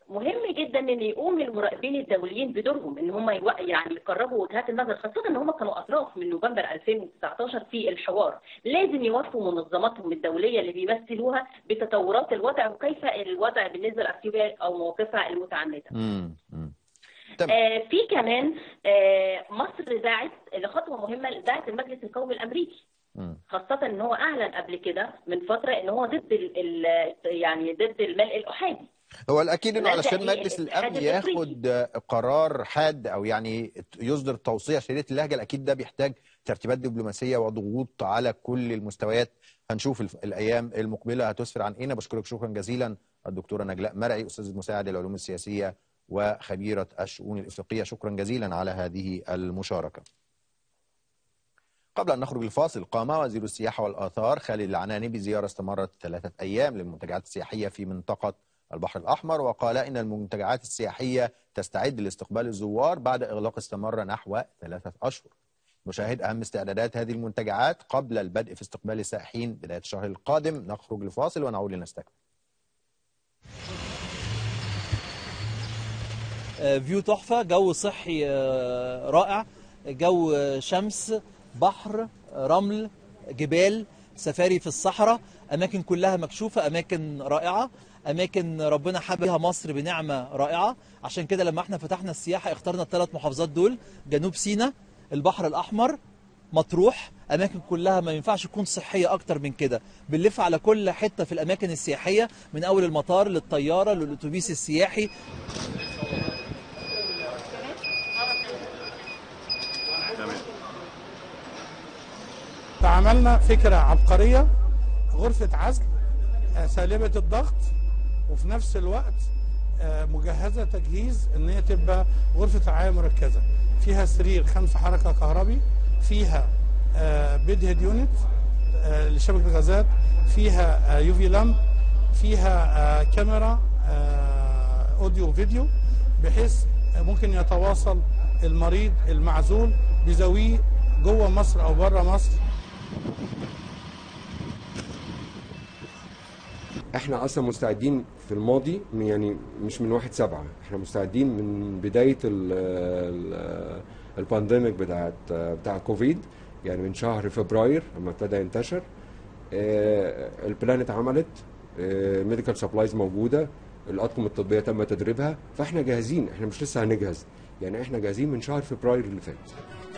مهم جدا ان يقوم المراقبين الدوليين بدورهم ان هم يو- يعني يقربوا وجهات النظر خاصه ان هم كانوا اطراف من نوفمبر 2019 في الحوار لازم يوافقوا منظماتهم الدوليه اللي بيمثلوها بتطورات الوضع وكيف الوضع بالنسبه لاثيوبيا او مواقفها المتعمده مم. مم. تمام آه، في كمان آه، مصر دعت لخطوه مهمه دعت المجلس القومي الامريكي مم. خاصة ان هو اعلن قبل كده من فترة ان هو ضد ال ال يعني ضد الملء الاحادي هو الاكيد انه لجأ علشان إيه مجلس الاتحاد الامن الافريقي. ياخد قرار حاد او يعني يصدر توصيه شديده اللهجه الاكيد ده بيحتاج ترتيبات دبلوماسيه وضغوط على كل المستويات هنشوف الف- الايام المقبله هتسفر عن ايه أنا بشكرك شكرا جزيلا الدكتوره نجلاء مرعي استاذ مساعد العلوم السياسيه وخبيره الشؤون الافريقيه شكرا جزيلا على هذه المشاركه قبل أن نخرج الفاصل قام وزير السياحة والآثار خالد العناني بزيارة استمرت ثلاثة أيام للمنتجعات السياحية في منطقة البحر الأحمر وقال إن المنتجعات السياحية تستعد لاستقبال الزوار بعد إغلاق استمر نحو ثلاثة أشهر نشاهد أهم استعدادات هذه المنتجعات قبل البدء في استقبال السائحين بداية الشهر القادم نخرج لفاصل ونعود لنستكمل آه، فيو تحفة جو صحي آه، رائع جو آه، شمس بحر آه، رمل جبال سفاري في الصحراء أماكن كلها مكشوفة أماكن رائعة أماكن ربنا حبها مصر بنعمة رائعة عشان كده لما احنا فتحنا السياحة اخترنا الثلاث محافظات دول جنوب سيناء البحر الأحمر مطروح اماكن كلها ما ينفعش تكون صحيه اكتر من كده بنلف على كل حته في الاماكن السياحيه من اول المطار للطياره للاتوبيس السياحي فعملنا فكرة عبقرية غرفة عزل آه، سالبة الضغط وفي نفس الوقت آه، مجهزة تجهيز ان هي تبقى غرفة رعاية مركزة فيها سرير خمسة حركة كهربي فيها بيد هيد يونت لشبكة غازات فيها يو في لامب فيها آه، كاميرا آه، اوديو وفيديو بحيث ممكن يتواصل المريض المعزول بزاويه جوه مصر او بره مصر احنا اصلا مستعدين في الماضي من- يعني مش من واحد سبعة احنا مستعدين من بداية ال ال البانديميك بتاعت بتاع كوفيد يعني من شهر فبراير لما ابتدى ينتشر آه، البلان اتعملت ميديكال سبلايز موجودة الأطقم الطبية تم تدريبها فاحنا جاهزين احنا مش لسه هنجهز يعني احنا جاهزين من شهر فبراير اللي فات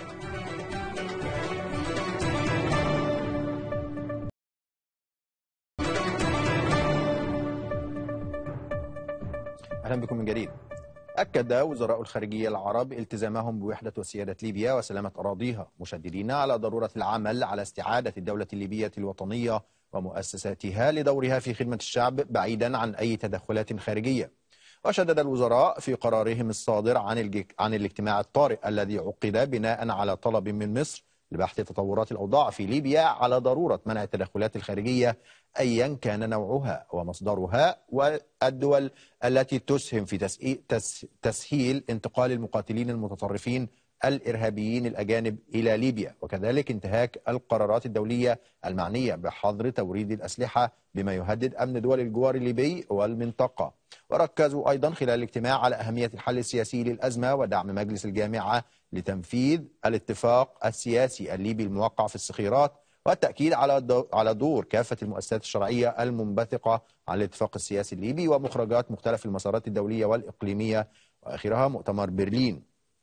أهلا بكم من جديد أكد وزراء الخارجية العرب التزامهم بوحدة وسيادة ليبيا وسلامة أراضيها مشددين على ضرورة العمل على استعادة الدولة الليبية الوطنية ومؤسساتها لدورها في خدمة الشعب بعيدا عن أي تدخلات خارجية وشدد الوزراء في قرارهم الصادر عن الج- عن الاجتماع الطارئ الذي عقد بناء على طلب من مصر لبحث تطورات الأوضاع في ليبيا على ضرورة منع التدخلات الخارجية أيا كان نوعها ومصدرها والدول التي تسهم في تسئي- تس- تسهيل انتقال المقاتلين المتطرفين الإرهابيين الأجانب إلى ليبيا وكذلك انتهاك القرارات الدولية المعنية بحظر توريد الأسلحة بما يهدد أمن دول الجوار الليبي والمنطقة وركزوا أيضا خلال الاجتماع على أهمية الحل السياسي للأزمة ودعم مجلس الجامعة لتنفيذ الاتفاق السياسي الليبي الموقع في الصخيرات والتأكيد على دو- على دور كافة المؤسسات الشرعية المنبثقة عن الاتفاق السياسي الليبي ومخرجات مختلف المسارات الدولية والإقليمية وآخرها مؤتمر برلين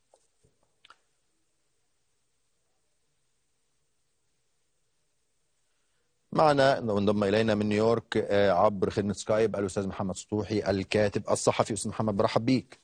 معنا وانضم الينا من نيويورك آه، عبر خدمه سكايب الاستاذ محمد سطوحي الكاتب الصحفي استاذ محمد برحب بيك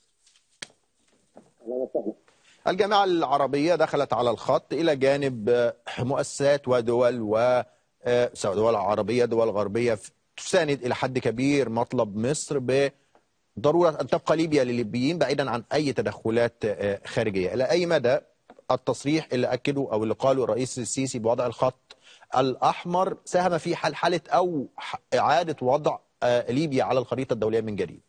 الجامعه العربيه دخلت على الخط الى جانب آه، مؤسسات ودول و آه، سواء دول عربيه دول غربيه ف- تساند الى حد كبير مطلب مصر بضروره ان تبقى ليبيا للليبيين بعيدا عن اي تدخلات آه، خارجيه الى اي مدى التصريح اللي اكده او اللي قاله الرئيس السيسي بوضع الخط الاحمر ساهم في حلحله او ح- اعاده وضع آه، ليبيا على الخريطه الدوليه من جديد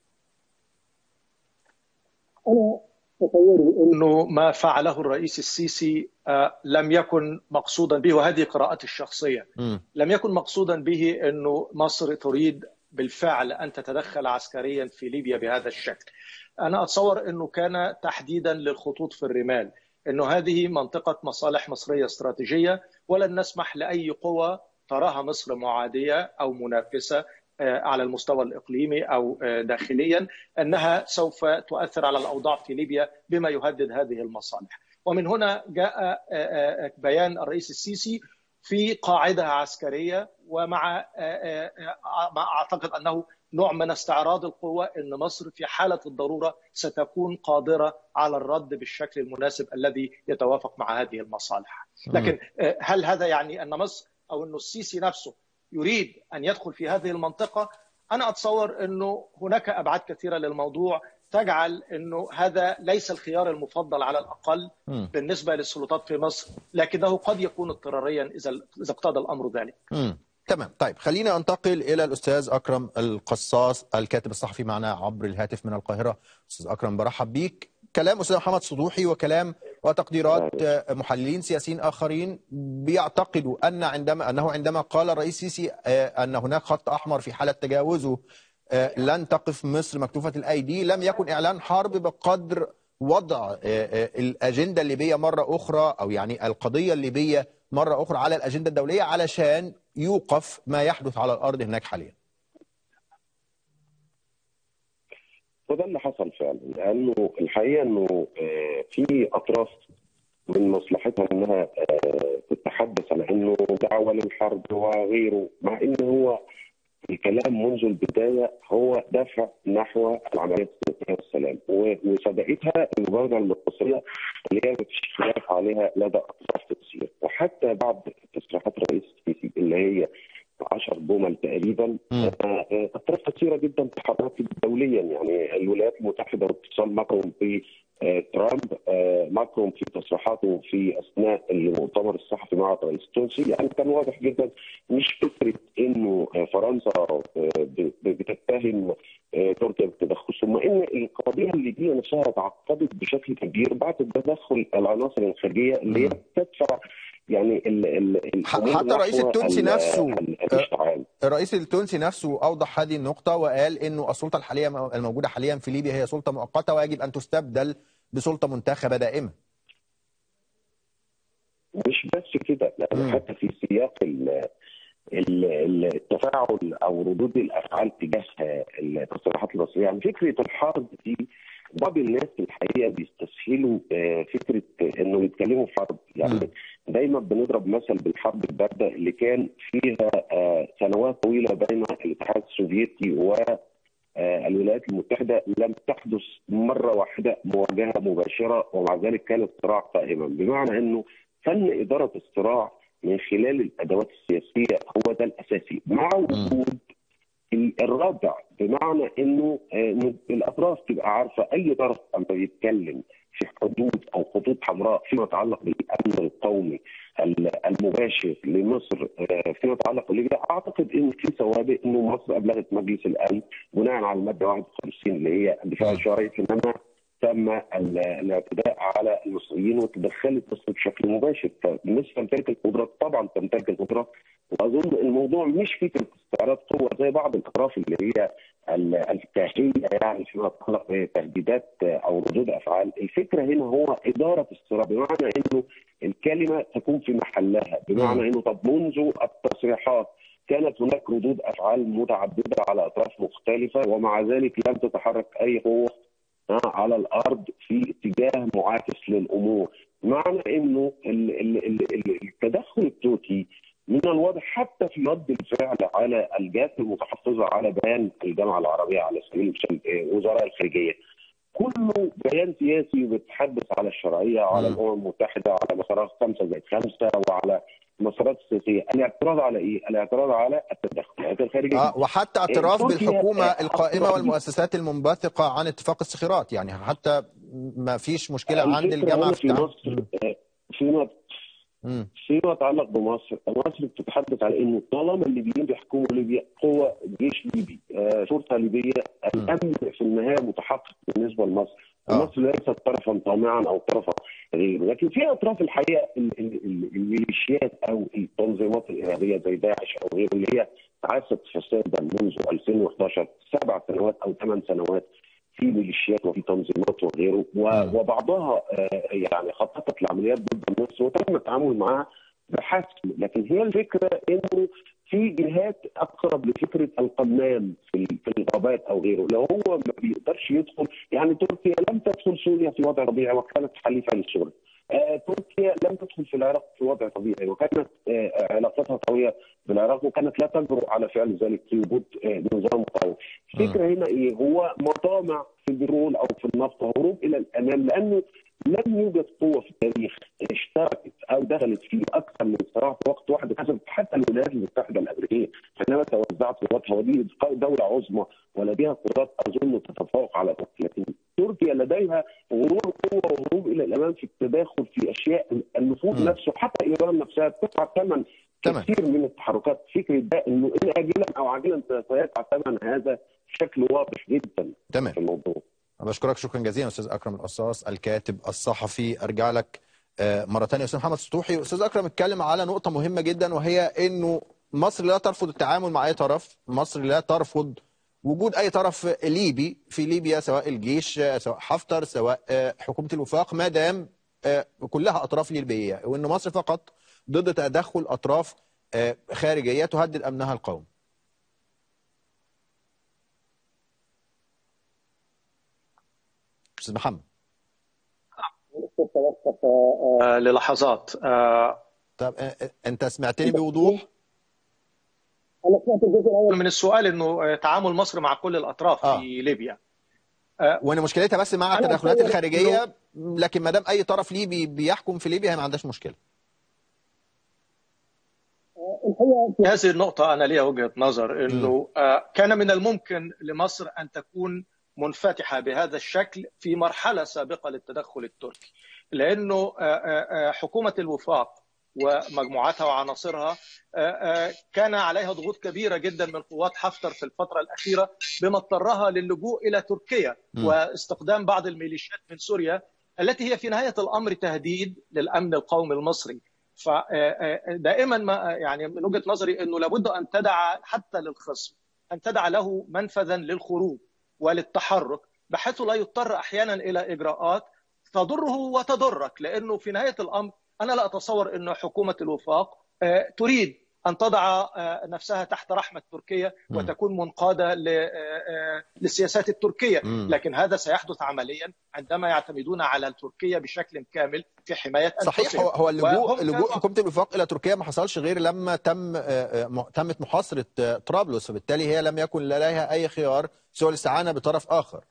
أنا تصوري أنه ما فعله الرئيس السيسي آه، لم يكن مقصودا به وهذه قراءتي الشخصية مم. لم يكن مقصودا به أنه مصر تريد بالفعل ان تتدخل عسكريا في ليبيا بهذا الشكل. انا اتصور انه كان تحديدا للخطوط في الرمال انه هذه منطقه مصالح مصريه استراتيجيه ولن نسمح لاي قوى تراها مصر معاديه او منافسه على المستوى الاقليمي او داخليا انها سوف تؤثر على الاوضاع في ليبيا بما يهدد هذه المصالح. ومن هنا جاء بيان الرئيس السيسي في قاعده عسكريه ومع ما اعتقد انه نوع من استعراض القوة أن مصر في حالة الضرورة ستكون قادرة على الرد بالشكل المناسب الذي يتوافق مع هذه المصالح لكن هل هذا يعني أن مصر أو أن السيسي نفسه يريد أن يدخل في هذه المنطقة أنا أتصور أنه هناك أبعاد كثيرة للموضوع تجعل أنه هذا ليس الخيار المفضل على الأقل م. بالنسبة للسلطات في مصر لكنه قد يكون اضطراريا إذا إذا اقتضى الأمر ذلك م. تمام طيب خلينا انتقل الى الاستاذ اكرم القصاص الكاتب الصحفي معنا عبر الهاتف من القاهره استاذ اكرم برحب بيك كلام استاذ محمد صدوحي وكلام وتقديرات محللين سياسيين اخرين بيعتقدوا ان عندما انه عندما قال الرئيس السيسي ان هناك خط احمر في حاله تجاوزه لن تقف مصر مكتوفه الايدي لم يكن اعلان حرب بقدر وضع الاجنده الليبيه مره اخرى او يعني القضيه الليبيه مره اخرى على الاجنده الدوليه علشان يوقف ما يحدث على الارض هناك حاليا. وده اللي حصل فعلا لانه الحقيقه انه في اطراف من مصلحتها انها تتحدث عن انه دعوه للحرب وغيره مع انه هو الكلام منذ البدايه هو دفع نحو العمليه السياسيه والسلام وسبقتها المبادره المصريه اللي هي مفيش خلاف عليها لدى اطراف كثير وحتى بعد تصريحات الرئيس السيسي اللي هي 10 جمل تقريبا اطراف كثيره جدا تحركت دوليا يعني الولايات المتحده واتصال ماكرون ب ترامب ماكرون في تصريحاته في اثناء المؤتمر الصحفي مع الرئيس التونسي يعني كان واضح جدا مش فكره انه فرنسا بتتهم تركيا بالتدخل ثم ان القضيه الليبيه نفسها تعقدت بشكل كبير بعد تدخل العناصر الخارجيه اللي هي تدفع يعني ال ال حتى الرئيس التونسي نفسه الرئيس التونسي نفسه اوضح هذه النقطه وقال انه السلطه الحاليه الموجوده حاليا في ليبيا هي سلطه مؤقته ويجب ان تستبدل بسلطه منتخبه دائمه. مش بس كده لان حتى في سياق التفاعل او ردود الافعال تجاه التصريحات المصريه يعني فكره الحرب دي بعض الناس الحقيقه بيستسهلوا فكره انه يتكلموا في حرب يعني دايما بنضرب مثل بالحرب البارده اللي كان فيها سنوات طويله بين الاتحاد السوفيتي و الولايات المتحده لم تحدث مره واحده مواجهه مباشره ومع ذلك كان الصراع قائما بمعنى انه فن اداره الصراع من خلال الادوات السياسيه هو ده الاساسي مع وجود الرابع بمعنى انه الاطراف تبقى عارفه اي طرف اما يتكلم في حدود او خطوط حمراء فيما يتعلق بالامن القومي المباشر لمصر فيما يتعلق بليبيا اعتقد ان في سوابق انه مصر ابلغت مجلس الامن بناء على الماده 51 اللي هي الدفاع الشرعي حينما تم الاعتداء على المصريين وتدخلت مصر بشكل مباشر فمصر تمتلك القدرات طبعا تمتلك القدرات واظن الموضوع مش فكره استعراض قوه زي بعض الاطراف اللي هي الكاهيه يعني فيما يتعلق بتهديدات او ردود افعال، الفكره هنا هو اداره الصراع بمعنى انه الكلمه تكون في محلها، بمعنى انه طب منذ التصريحات كانت هناك ردود افعال متعدده على اطراف مختلفه ومع ذلك لم تتحرك اي قوه على الارض في اتجاه معاكس للامور، معنى انه التدخل التركي من الواضح حتى في رد الفعل على الجهات المتحفظه على بيان الجامعه العربيه على سبيل المثال وزراء الخارجيه كله بيان سياسي بيتحدث على الشرعيه وعلى الامم المتحده وعلى مسارات خمسه زائد خمسه وعلى المسارات السياسيه، الاعتراض على ايه؟ الاعتراض على التدخلات الخارجيه. آه وحتى اعتراف بالحكومه القائمه والمؤسسات المنبثقه عن اتفاق الصخيرات، يعني حتى ما فيش مشكله عند الجامعه في مصر فيما فيما يتعلق بمصر مصر بتتحدث على انه طالما الليبيين بيحكموا ليبيا قوه جيش ليبي آه شرطه ليبيه الامن في النهايه متحقق بالنسبه لمصر ومصر ليست طرفا طامعا او طرفا غيره لكن في اطراف الحقيقه الميليشيات او التنظيمات الارهابيه زي داعش او غيره اللي هي عاشت فسادا منذ 2011 سبع سنوات او ثمان سنوات في ميليشيات وفي تنظيمات وغيره و- وبعضها آه، يعني خططت لعمليات ضد الناس وتم التعامل معها بحسم لكن هي الفكره انه في جهات اقرب لفكره القمام في ال- في الغابات او غيره لو هو ما بيقدرش يدخل يعني تركيا لم تدخل سوريا في وضع طبيعي وكانت حليفه لسوريا آه، تركيا لم تدخل في العراق في وضع طبيعي وكانت آه، علاقتها قويه بالعراق وكانت لا تجرؤ على فعل ذلك في وجود آه، نظام قوي. الفكره هنا ايه؟ هو مطامع في البترول او في النفط هروب الى الامام لانه لم يوجد قوه في التاريخ اشتركت او دخلت في اكثر من صراع في وقت واحد وكسبت حتى الولايات المتحده الامريكيه حينما توزعت قواتها ودي دوله عظمى ولديها قدرات اظن تتفوق على تركيا لكن تركيا لديها غرور قوه وهروب الى الامام في التداخل في اشياء النفوذ مم. نفسه حتى ايران نفسها تدفع ثمن تمام. كثير من التحركات فكره ده انه ان اجلا او عاجلا سيدفع ثمن هذا بشكل واضح جدا تمام في الموضوع بشكرك شكرا جزيلا استاذ اكرم القصاص الكاتب الصحفي ارجع لك آه، مره ثانيه استاذ محمد سطوحي استاذ اكرم اتكلم على نقطه مهمه جدا وهي انه مصر لا ترفض التعامل مع اي طرف مصر لا ترفض وجود اي طرف ليبي في ليبيا سواء الجيش آه، سواء حفتر سواء آه، حكومه الوفاق ما دام آه، كلها اطراف ليبيه وان مصر فقط ضد تدخل اطراف آه، خارجيه تهدد امنها القومي استاذ محمد آه، للحظات آه، طب آه، آه، انت سمعتني بوضوح من السؤال انه آه، تعامل مصر مع كل الاطراف آه. في ليبيا وان مشكلتها بس مع أنا التدخلات أتصور الخارجيه لكن ما دام اي طرف ليبي بيحكم في ليبيا هي ما عندهاش مشكله في هذه النقطة أنا ليها وجهة نظر أنه آه، كان من الممكن لمصر أن تكون منفتحة بهذا الشكل في مرحلة سابقة للتدخل التركي لأنه آه، آه، آه، حكومة الوفاق ومجموعاتها وعناصرها آه، آه، كان عليها ضغوط كبيرة جدا من قوات حفتر في الفترة الأخيرة بما اضطرها للجوء إلى تركيا م. واستخدام بعض الميليشيات من سوريا التي هي في نهاية الأمر تهديد للأمن القومي المصري فدائما ما يعني من وجهه نظري انه لابد ان تدع حتى للخصم ان تدع له منفذا للخروج وللتحرك بحيث لا يضطر احيانا الى اجراءات تضره وتضرك لانه في نهايه الامر انا لا اتصور ان حكومه الوفاق آه، تريد ان تضع آه، نفسها تحت رحمه تركيا مم. وتكون منقاده ل- آه، آه، للسياسات التركيه مم. لكن هذا سيحدث عمليا عندما يعتمدون على تركيا بشكل كامل في حمايه صحيح أنفسهم. هو هو اللجوء وهم اللجوء كانوا- حكومه الوفاق الى تركيا ما حصلش غير لما تم آه، آه، م- تمت محاصره آه، طرابلس فبالتالي هي لم يكن لديها اي خيار سوى الاستعانه بطرف اخر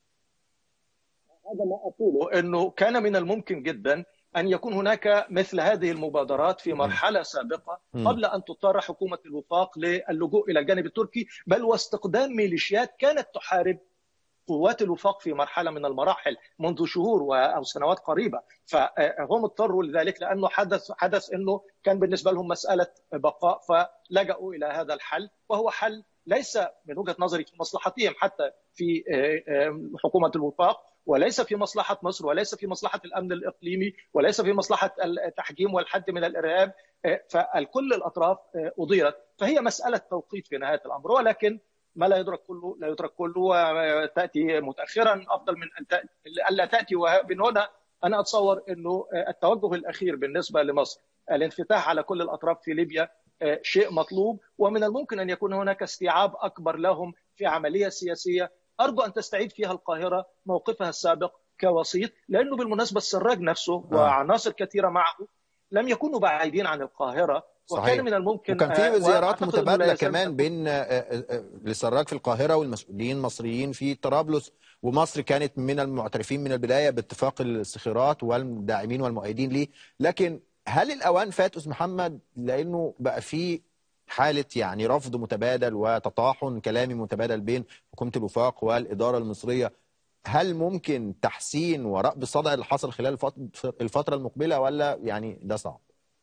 هذا ما أقوله أنه كان من الممكن جدا أن يكون هناك مثل هذه المبادرات في مرحلة سابقة مم. قبل أن تضطر حكومة الوفاق للجوء إلى الجانب التركي بل واستخدام ميليشيات كانت تحارب قوات الوفاق في مرحلة من المراحل منذ شهور و- أو سنوات قريبة فهم اضطروا لذلك لأنه حدث حدث أنه كان بالنسبة لهم مسألة بقاء فلجأوا إلى هذا الحل وهو حل ليس من وجهة نظري في مصلحتهم حتى في آه، آه، حكومة الوفاق وليس في مصلحة مصر وليس في مصلحة الأمن الإقليمي وليس في مصلحة التحجيم والحد من الإرهاب آه، فالكل الأطراف آه، أضيرت فهي مسألة توقيت في نهاية الأمر ولكن ما لا يدرك كله لا يدرك كله وتأتي متأخرا أفضل من أن تأتي ألا تأتي ومن هنا أنا أتصور أنه آه، التوجه الأخير بالنسبة لمصر الانفتاح على كل الأطراف في ليبيا آه، شيء مطلوب ومن الممكن أن يكون هناك استيعاب أكبر لهم في عملية سياسية أرجو أن تستعيد فيها القاهرة موقفها السابق كوسيط لأنه بالمناسبة السراج نفسه آه. وعناصر كثيرة معه لم يكونوا بعيدين عن القاهرة صحيح. وكان من الممكن وكان آه، في زيارات وأعتقد أنه لا متبادله يزال كمان بين آه، آه، آه، لسراج في القاهره والمسؤولين المصريين في طرابلس ومصر كانت من المعترفين من البدايه باتفاق الصخيرات والداعمين والمؤيدين ليه لكن هل الاوان فات استاذ محمد لانه بقى في حاله يعني رفض متبادل وتطاحن كلامي متبادل بين حكومه الوفاق والاداره المصريه هل ممكن تحسين ورأب الصدع اللي حصل خلال الفت- الفتره المقبله ولا يعني ده صعب؟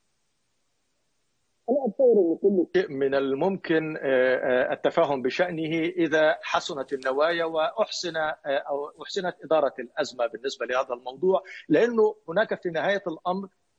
شيء من الممكن آه، آه، التفاهم بشأنه إذا حسنت النوايا وأحسن آه، أو أحسنت إدارة الأزمة بالنسبة لهذا الموضوع لأنه هناك في نهاية الأمر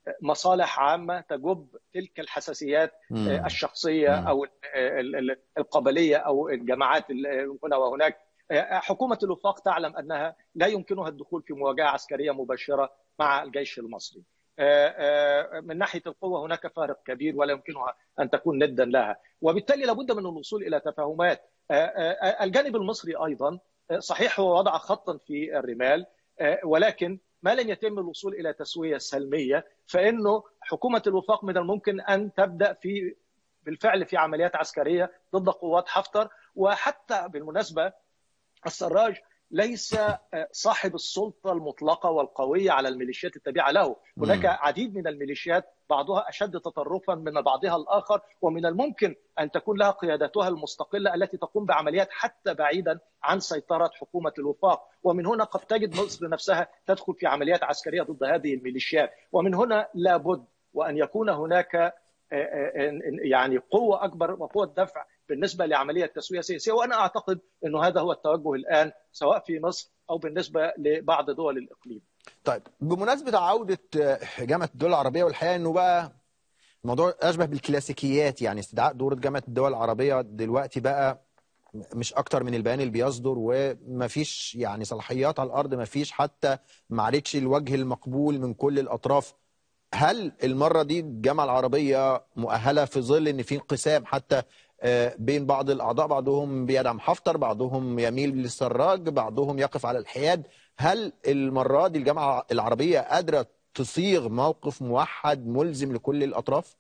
مصالح عامه تجب تلك الحساسيات مم. الشخصيه مم. او ال- ال- القبليه او الجماعات ال- هنا وهناك حكومه الوفاق تعلم انها لا يمكنها الدخول في مواجهه عسكريه مباشره مع الجيش المصري. من ناحيه القوه هناك فارق كبير ولا يمكنها ان تكون ندا لها، وبالتالي لابد من الوصول الى تفاهمات. الجانب المصري ايضا صحيح هو وضع خطا في الرمال ولكن ما لن يتم الوصول الى تسويه سلميه فانه حكومه الوفاق من الممكن ان تبدا في بالفعل في عمليات عسكريه ضد قوات حفتر وحتى بالمناسبه السراج ليس صاحب السلطه المطلقه والقويه على الميليشيات التابعه له، هناك عديد من الميليشيات بعضها اشد تطرفا من بعضها الاخر ومن الممكن ان تكون لها قياداتها المستقله التي تقوم بعمليات حتى بعيدا عن سيطره حكومه الوفاق، ومن هنا قد تجد مصر نفسها تدخل في عمليات عسكريه ضد هذه الميليشيات، ومن هنا لابد وان يكون هناك يعني قوه اكبر وقوه دفع بالنسبه لعمليه تسويه سياسيه وانا اعتقد انه هذا هو التوجه الان سواء في مصر او بالنسبه لبعض دول الاقليم. طيب بمناسبه عوده جامعه الدول العربيه والحقيقه انه بقى الموضوع اشبه بالكلاسيكيات يعني استدعاء دوره جامعه الدول العربيه دلوقتي بقى مش اكتر من البيان اللي بيصدر ومفيش يعني صلاحيات على الارض مفيش حتى ما عادتش الوجه المقبول من كل الاطراف هل المره دي الجامعه العربيه مؤهله في ظل ان في انقسام حتى بين بعض الاعضاء بعضهم بيدعم حفتر بعضهم يميل للسراج بعضهم يقف على الحياد هل المره دي الجامعه العربيه قادره تصيغ موقف موحد ملزم لكل الاطراف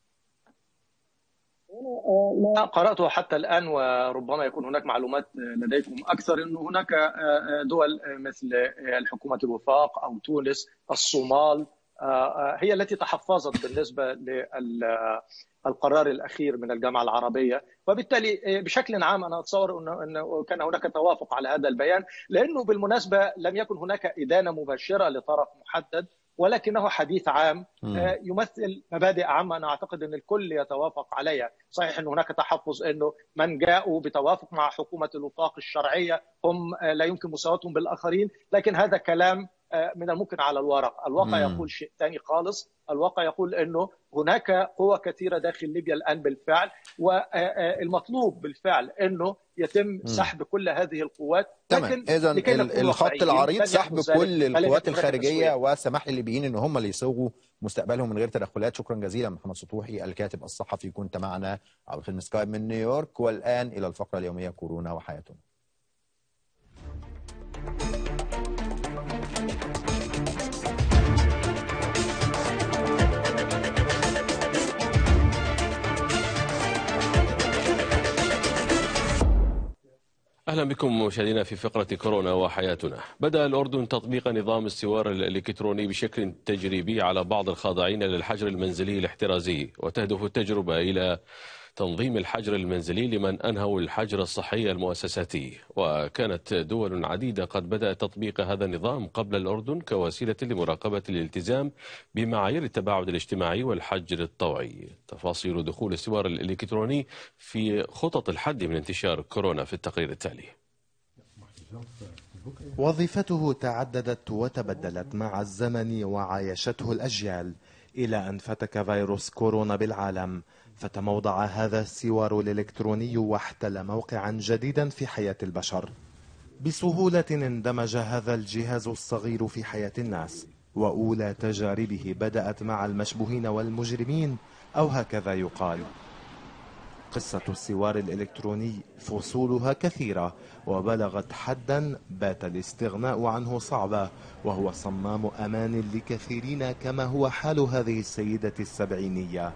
ما قراته حتى الان وربما يكون هناك معلومات لديكم اكثر انه هناك دول مثل الحكومه الوفاق او تونس الصومال هي التي تحفظت بالنسبه للقرار الاخير من الجامعه العربيه وبالتالي بشكل عام انا اتصور انه كان هناك توافق على هذا البيان لانه بالمناسبه لم يكن هناك ادانه مباشره لطرف محدد ولكنه حديث عام يمثل مبادئ عامه انا اعتقد ان الكل يتوافق عليها، صحيح ان هناك تحفظ انه من جاءوا بتوافق مع حكومه الوفاق الشرعيه هم لا يمكن مساواتهم بالاخرين، لكن هذا كلام من الممكن على الورق، الواقع مم. يقول شيء ثاني خالص، الواقع يقول انه هناك قوى كثيره داخل ليبيا الان بالفعل والمطلوب بالفعل انه يتم سحب كل هذه القوات تمام اذا الخط العريض سحب كل القوات الخارجيه والسماح للليبيين ان هم اللي يصوغوا مستقبلهم من غير تدخلات شكرا جزيلا محمد سطوحي الكاتب الصحفي كنت معنا عبر خدمه سكايب من نيويورك والان الى الفقره اليوميه كورونا وحياتنا اهلا بكم مشاهدينا في فقره كورونا وحياتنا. بدا الاردن تطبيق نظام السوار الالكتروني بشكل تجريبي على بعض الخاضعين للحجر المنزلي الاحترازي وتهدف التجربه الى تنظيم الحجر المنزلي لمن انهوا الحجر الصحي المؤسساتي وكانت دول عديده قد بدات تطبيق هذا النظام قبل الاردن كوسيله لمراقبه الالتزام بمعايير التباعد الاجتماعي والحجر الطوعي. تفاصيل دخول السوار الالكتروني في خطط الحد من انتشار كورونا في التقرير التالي. وظيفته تعددت وتبدلت مع الزمن وعايشته الاجيال الى ان فتك فيروس كورونا بالعالم فتموضع هذا السوار الإلكتروني واحتل موقعا جديدا في حياة البشر بسهولة اندمج هذا الجهاز الصغير في حياة الناس وأولى تجاربه بدأت مع المشبوهين والمجرمين أو هكذا يقال قصة السوار الإلكتروني فصولها كثيرة وبلغت حدا بات الاستغناء عنه صعبا وهو صمام أمان لكثيرين كما هو حال هذه السيدة السبعينية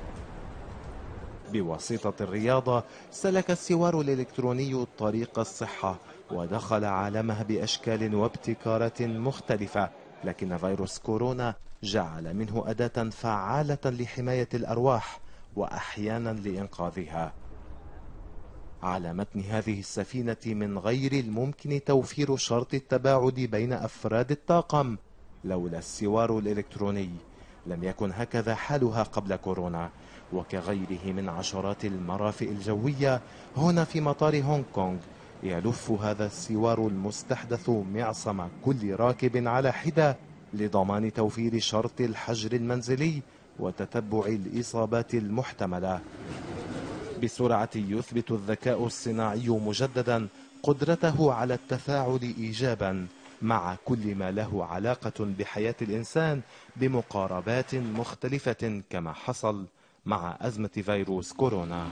بواسطة الرياضة سلك السوار الإلكتروني طريق الصحة ودخل عالمها بأشكال وابتكارات مختلفة لكن فيروس كورونا جعل منه أداة فعالة لحماية الأرواح وأحيانا لإنقاذها على متن هذه السفينة من غير الممكن توفير شرط التباعد بين أفراد الطاقم لولا السوار الإلكتروني لم يكن هكذا حالها قبل كورونا وكغيره من عشرات المرافئ الجوية هنا في مطار هونغ كونغ يلف هذا السوار المستحدث معصم كل راكب على حدة لضمان توفير شرط الحجر المنزلي وتتبع الإصابات المحتملة بسرعة يثبت الذكاء الصناعي مجددا قدرته على التفاعل إيجابا مع كل ما له علاقة بحياة الإنسان بمقاربات مختلفة كما حصل مع أزمة فيروس كورونا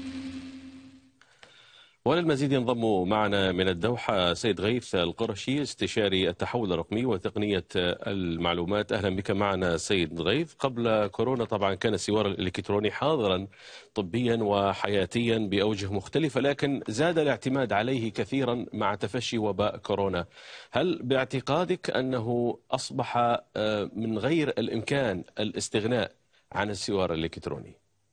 وللمزيد ينضم معنا من الدوحة سيد غيث القرشي استشاري التحول الرقمي وتقنية المعلومات أهلا بك معنا سيد غيث قبل كورونا طبعا كان السوار الإلكتروني حاضرا طبيا وحياتيا بأوجه مختلفة لكن زاد الاعتماد عليه كثيرا مع تفشي وباء كورونا هل باعتقادك أنه أصبح آه، من غير الإمكان الاستغناء عن السوار الإلكتروني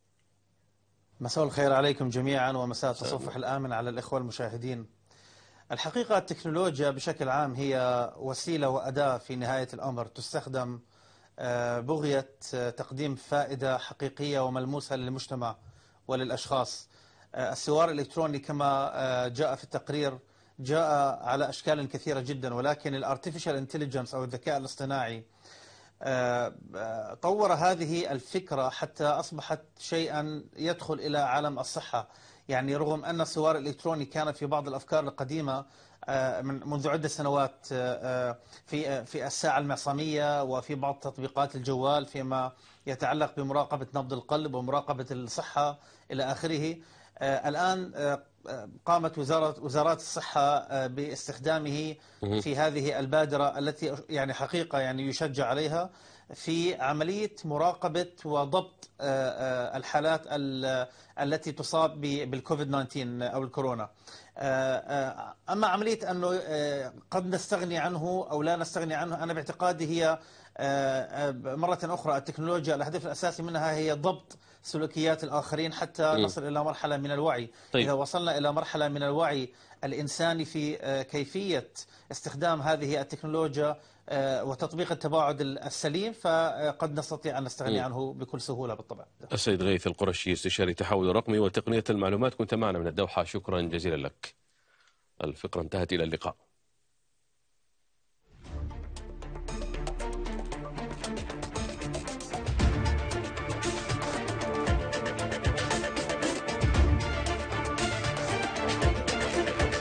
مساء الخير عليكم جميعا ومساء التصفح الآمن على الإخوة المشاهدين الحقيقة التكنولوجيا بشكل عام هي وسيلة وأداة في نهاية الأمر تستخدم آه، بغية آه، تقديم فائدة حقيقية وملموسة للمجتمع وللأشخاص آه، السوار الإلكتروني كما آه، جاء في التقرير جاء على أشكال كثيرة جدا ولكن الارتفيشال انتليجنس أو الذكاء الاصطناعي آه، آه، طور هذه الفكرة حتى أصبحت شيئا يدخل إلى عالم الصحة يعني رغم أن السوار الإلكتروني كان في بعض الأفكار القديمة آه، من منذ عدة سنوات آه، آه، في آه، في الساعة المعصمية وفي بعض تطبيقات الجوال فيما يتعلق بمراقبة نبض القلب ومراقبة الصحة إلى آخره آه، الآن آه، آه، قامت وزارة وزارات الصحة آه، باستخدامه مهم. في هذه البادرة التي يعني حقيقة يعني يشجع عليها في عملية مراقبة وضبط آه، آه، الحالات ال- التي تصاب ب- بالكوفيد 19 أو الكورونا آه، آه، أما عملية أنه آه، قد نستغني عنه أو لا نستغني عنه أنا باعتقادي هي آه، آه، مرة أخرى التكنولوجيا الهدف الأساسي منها هي ضبط سلوكيات الآخرين حتى مم. نصل إلى مرحلة من الوعي طيب. إذا وصلنا إلى مرحلة من الوعي الإنساني في آه، كيفية استخدام هذه التكنولوجيا آه، وتطبيق التباعد السليم فقد نستطيع أن نستغني مم. عنه بكل سهولة بالطبع السيد غيث القرشي استشاري التحول الرقمي وتقنية المعلومات كنت معنا من الدوحة شكرا جزيلا لك الفقرة انتهت إلى اللقاء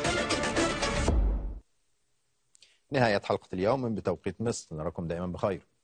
نهاية حلقة اليوم من بتوقيت مصر نراكم دائما بخير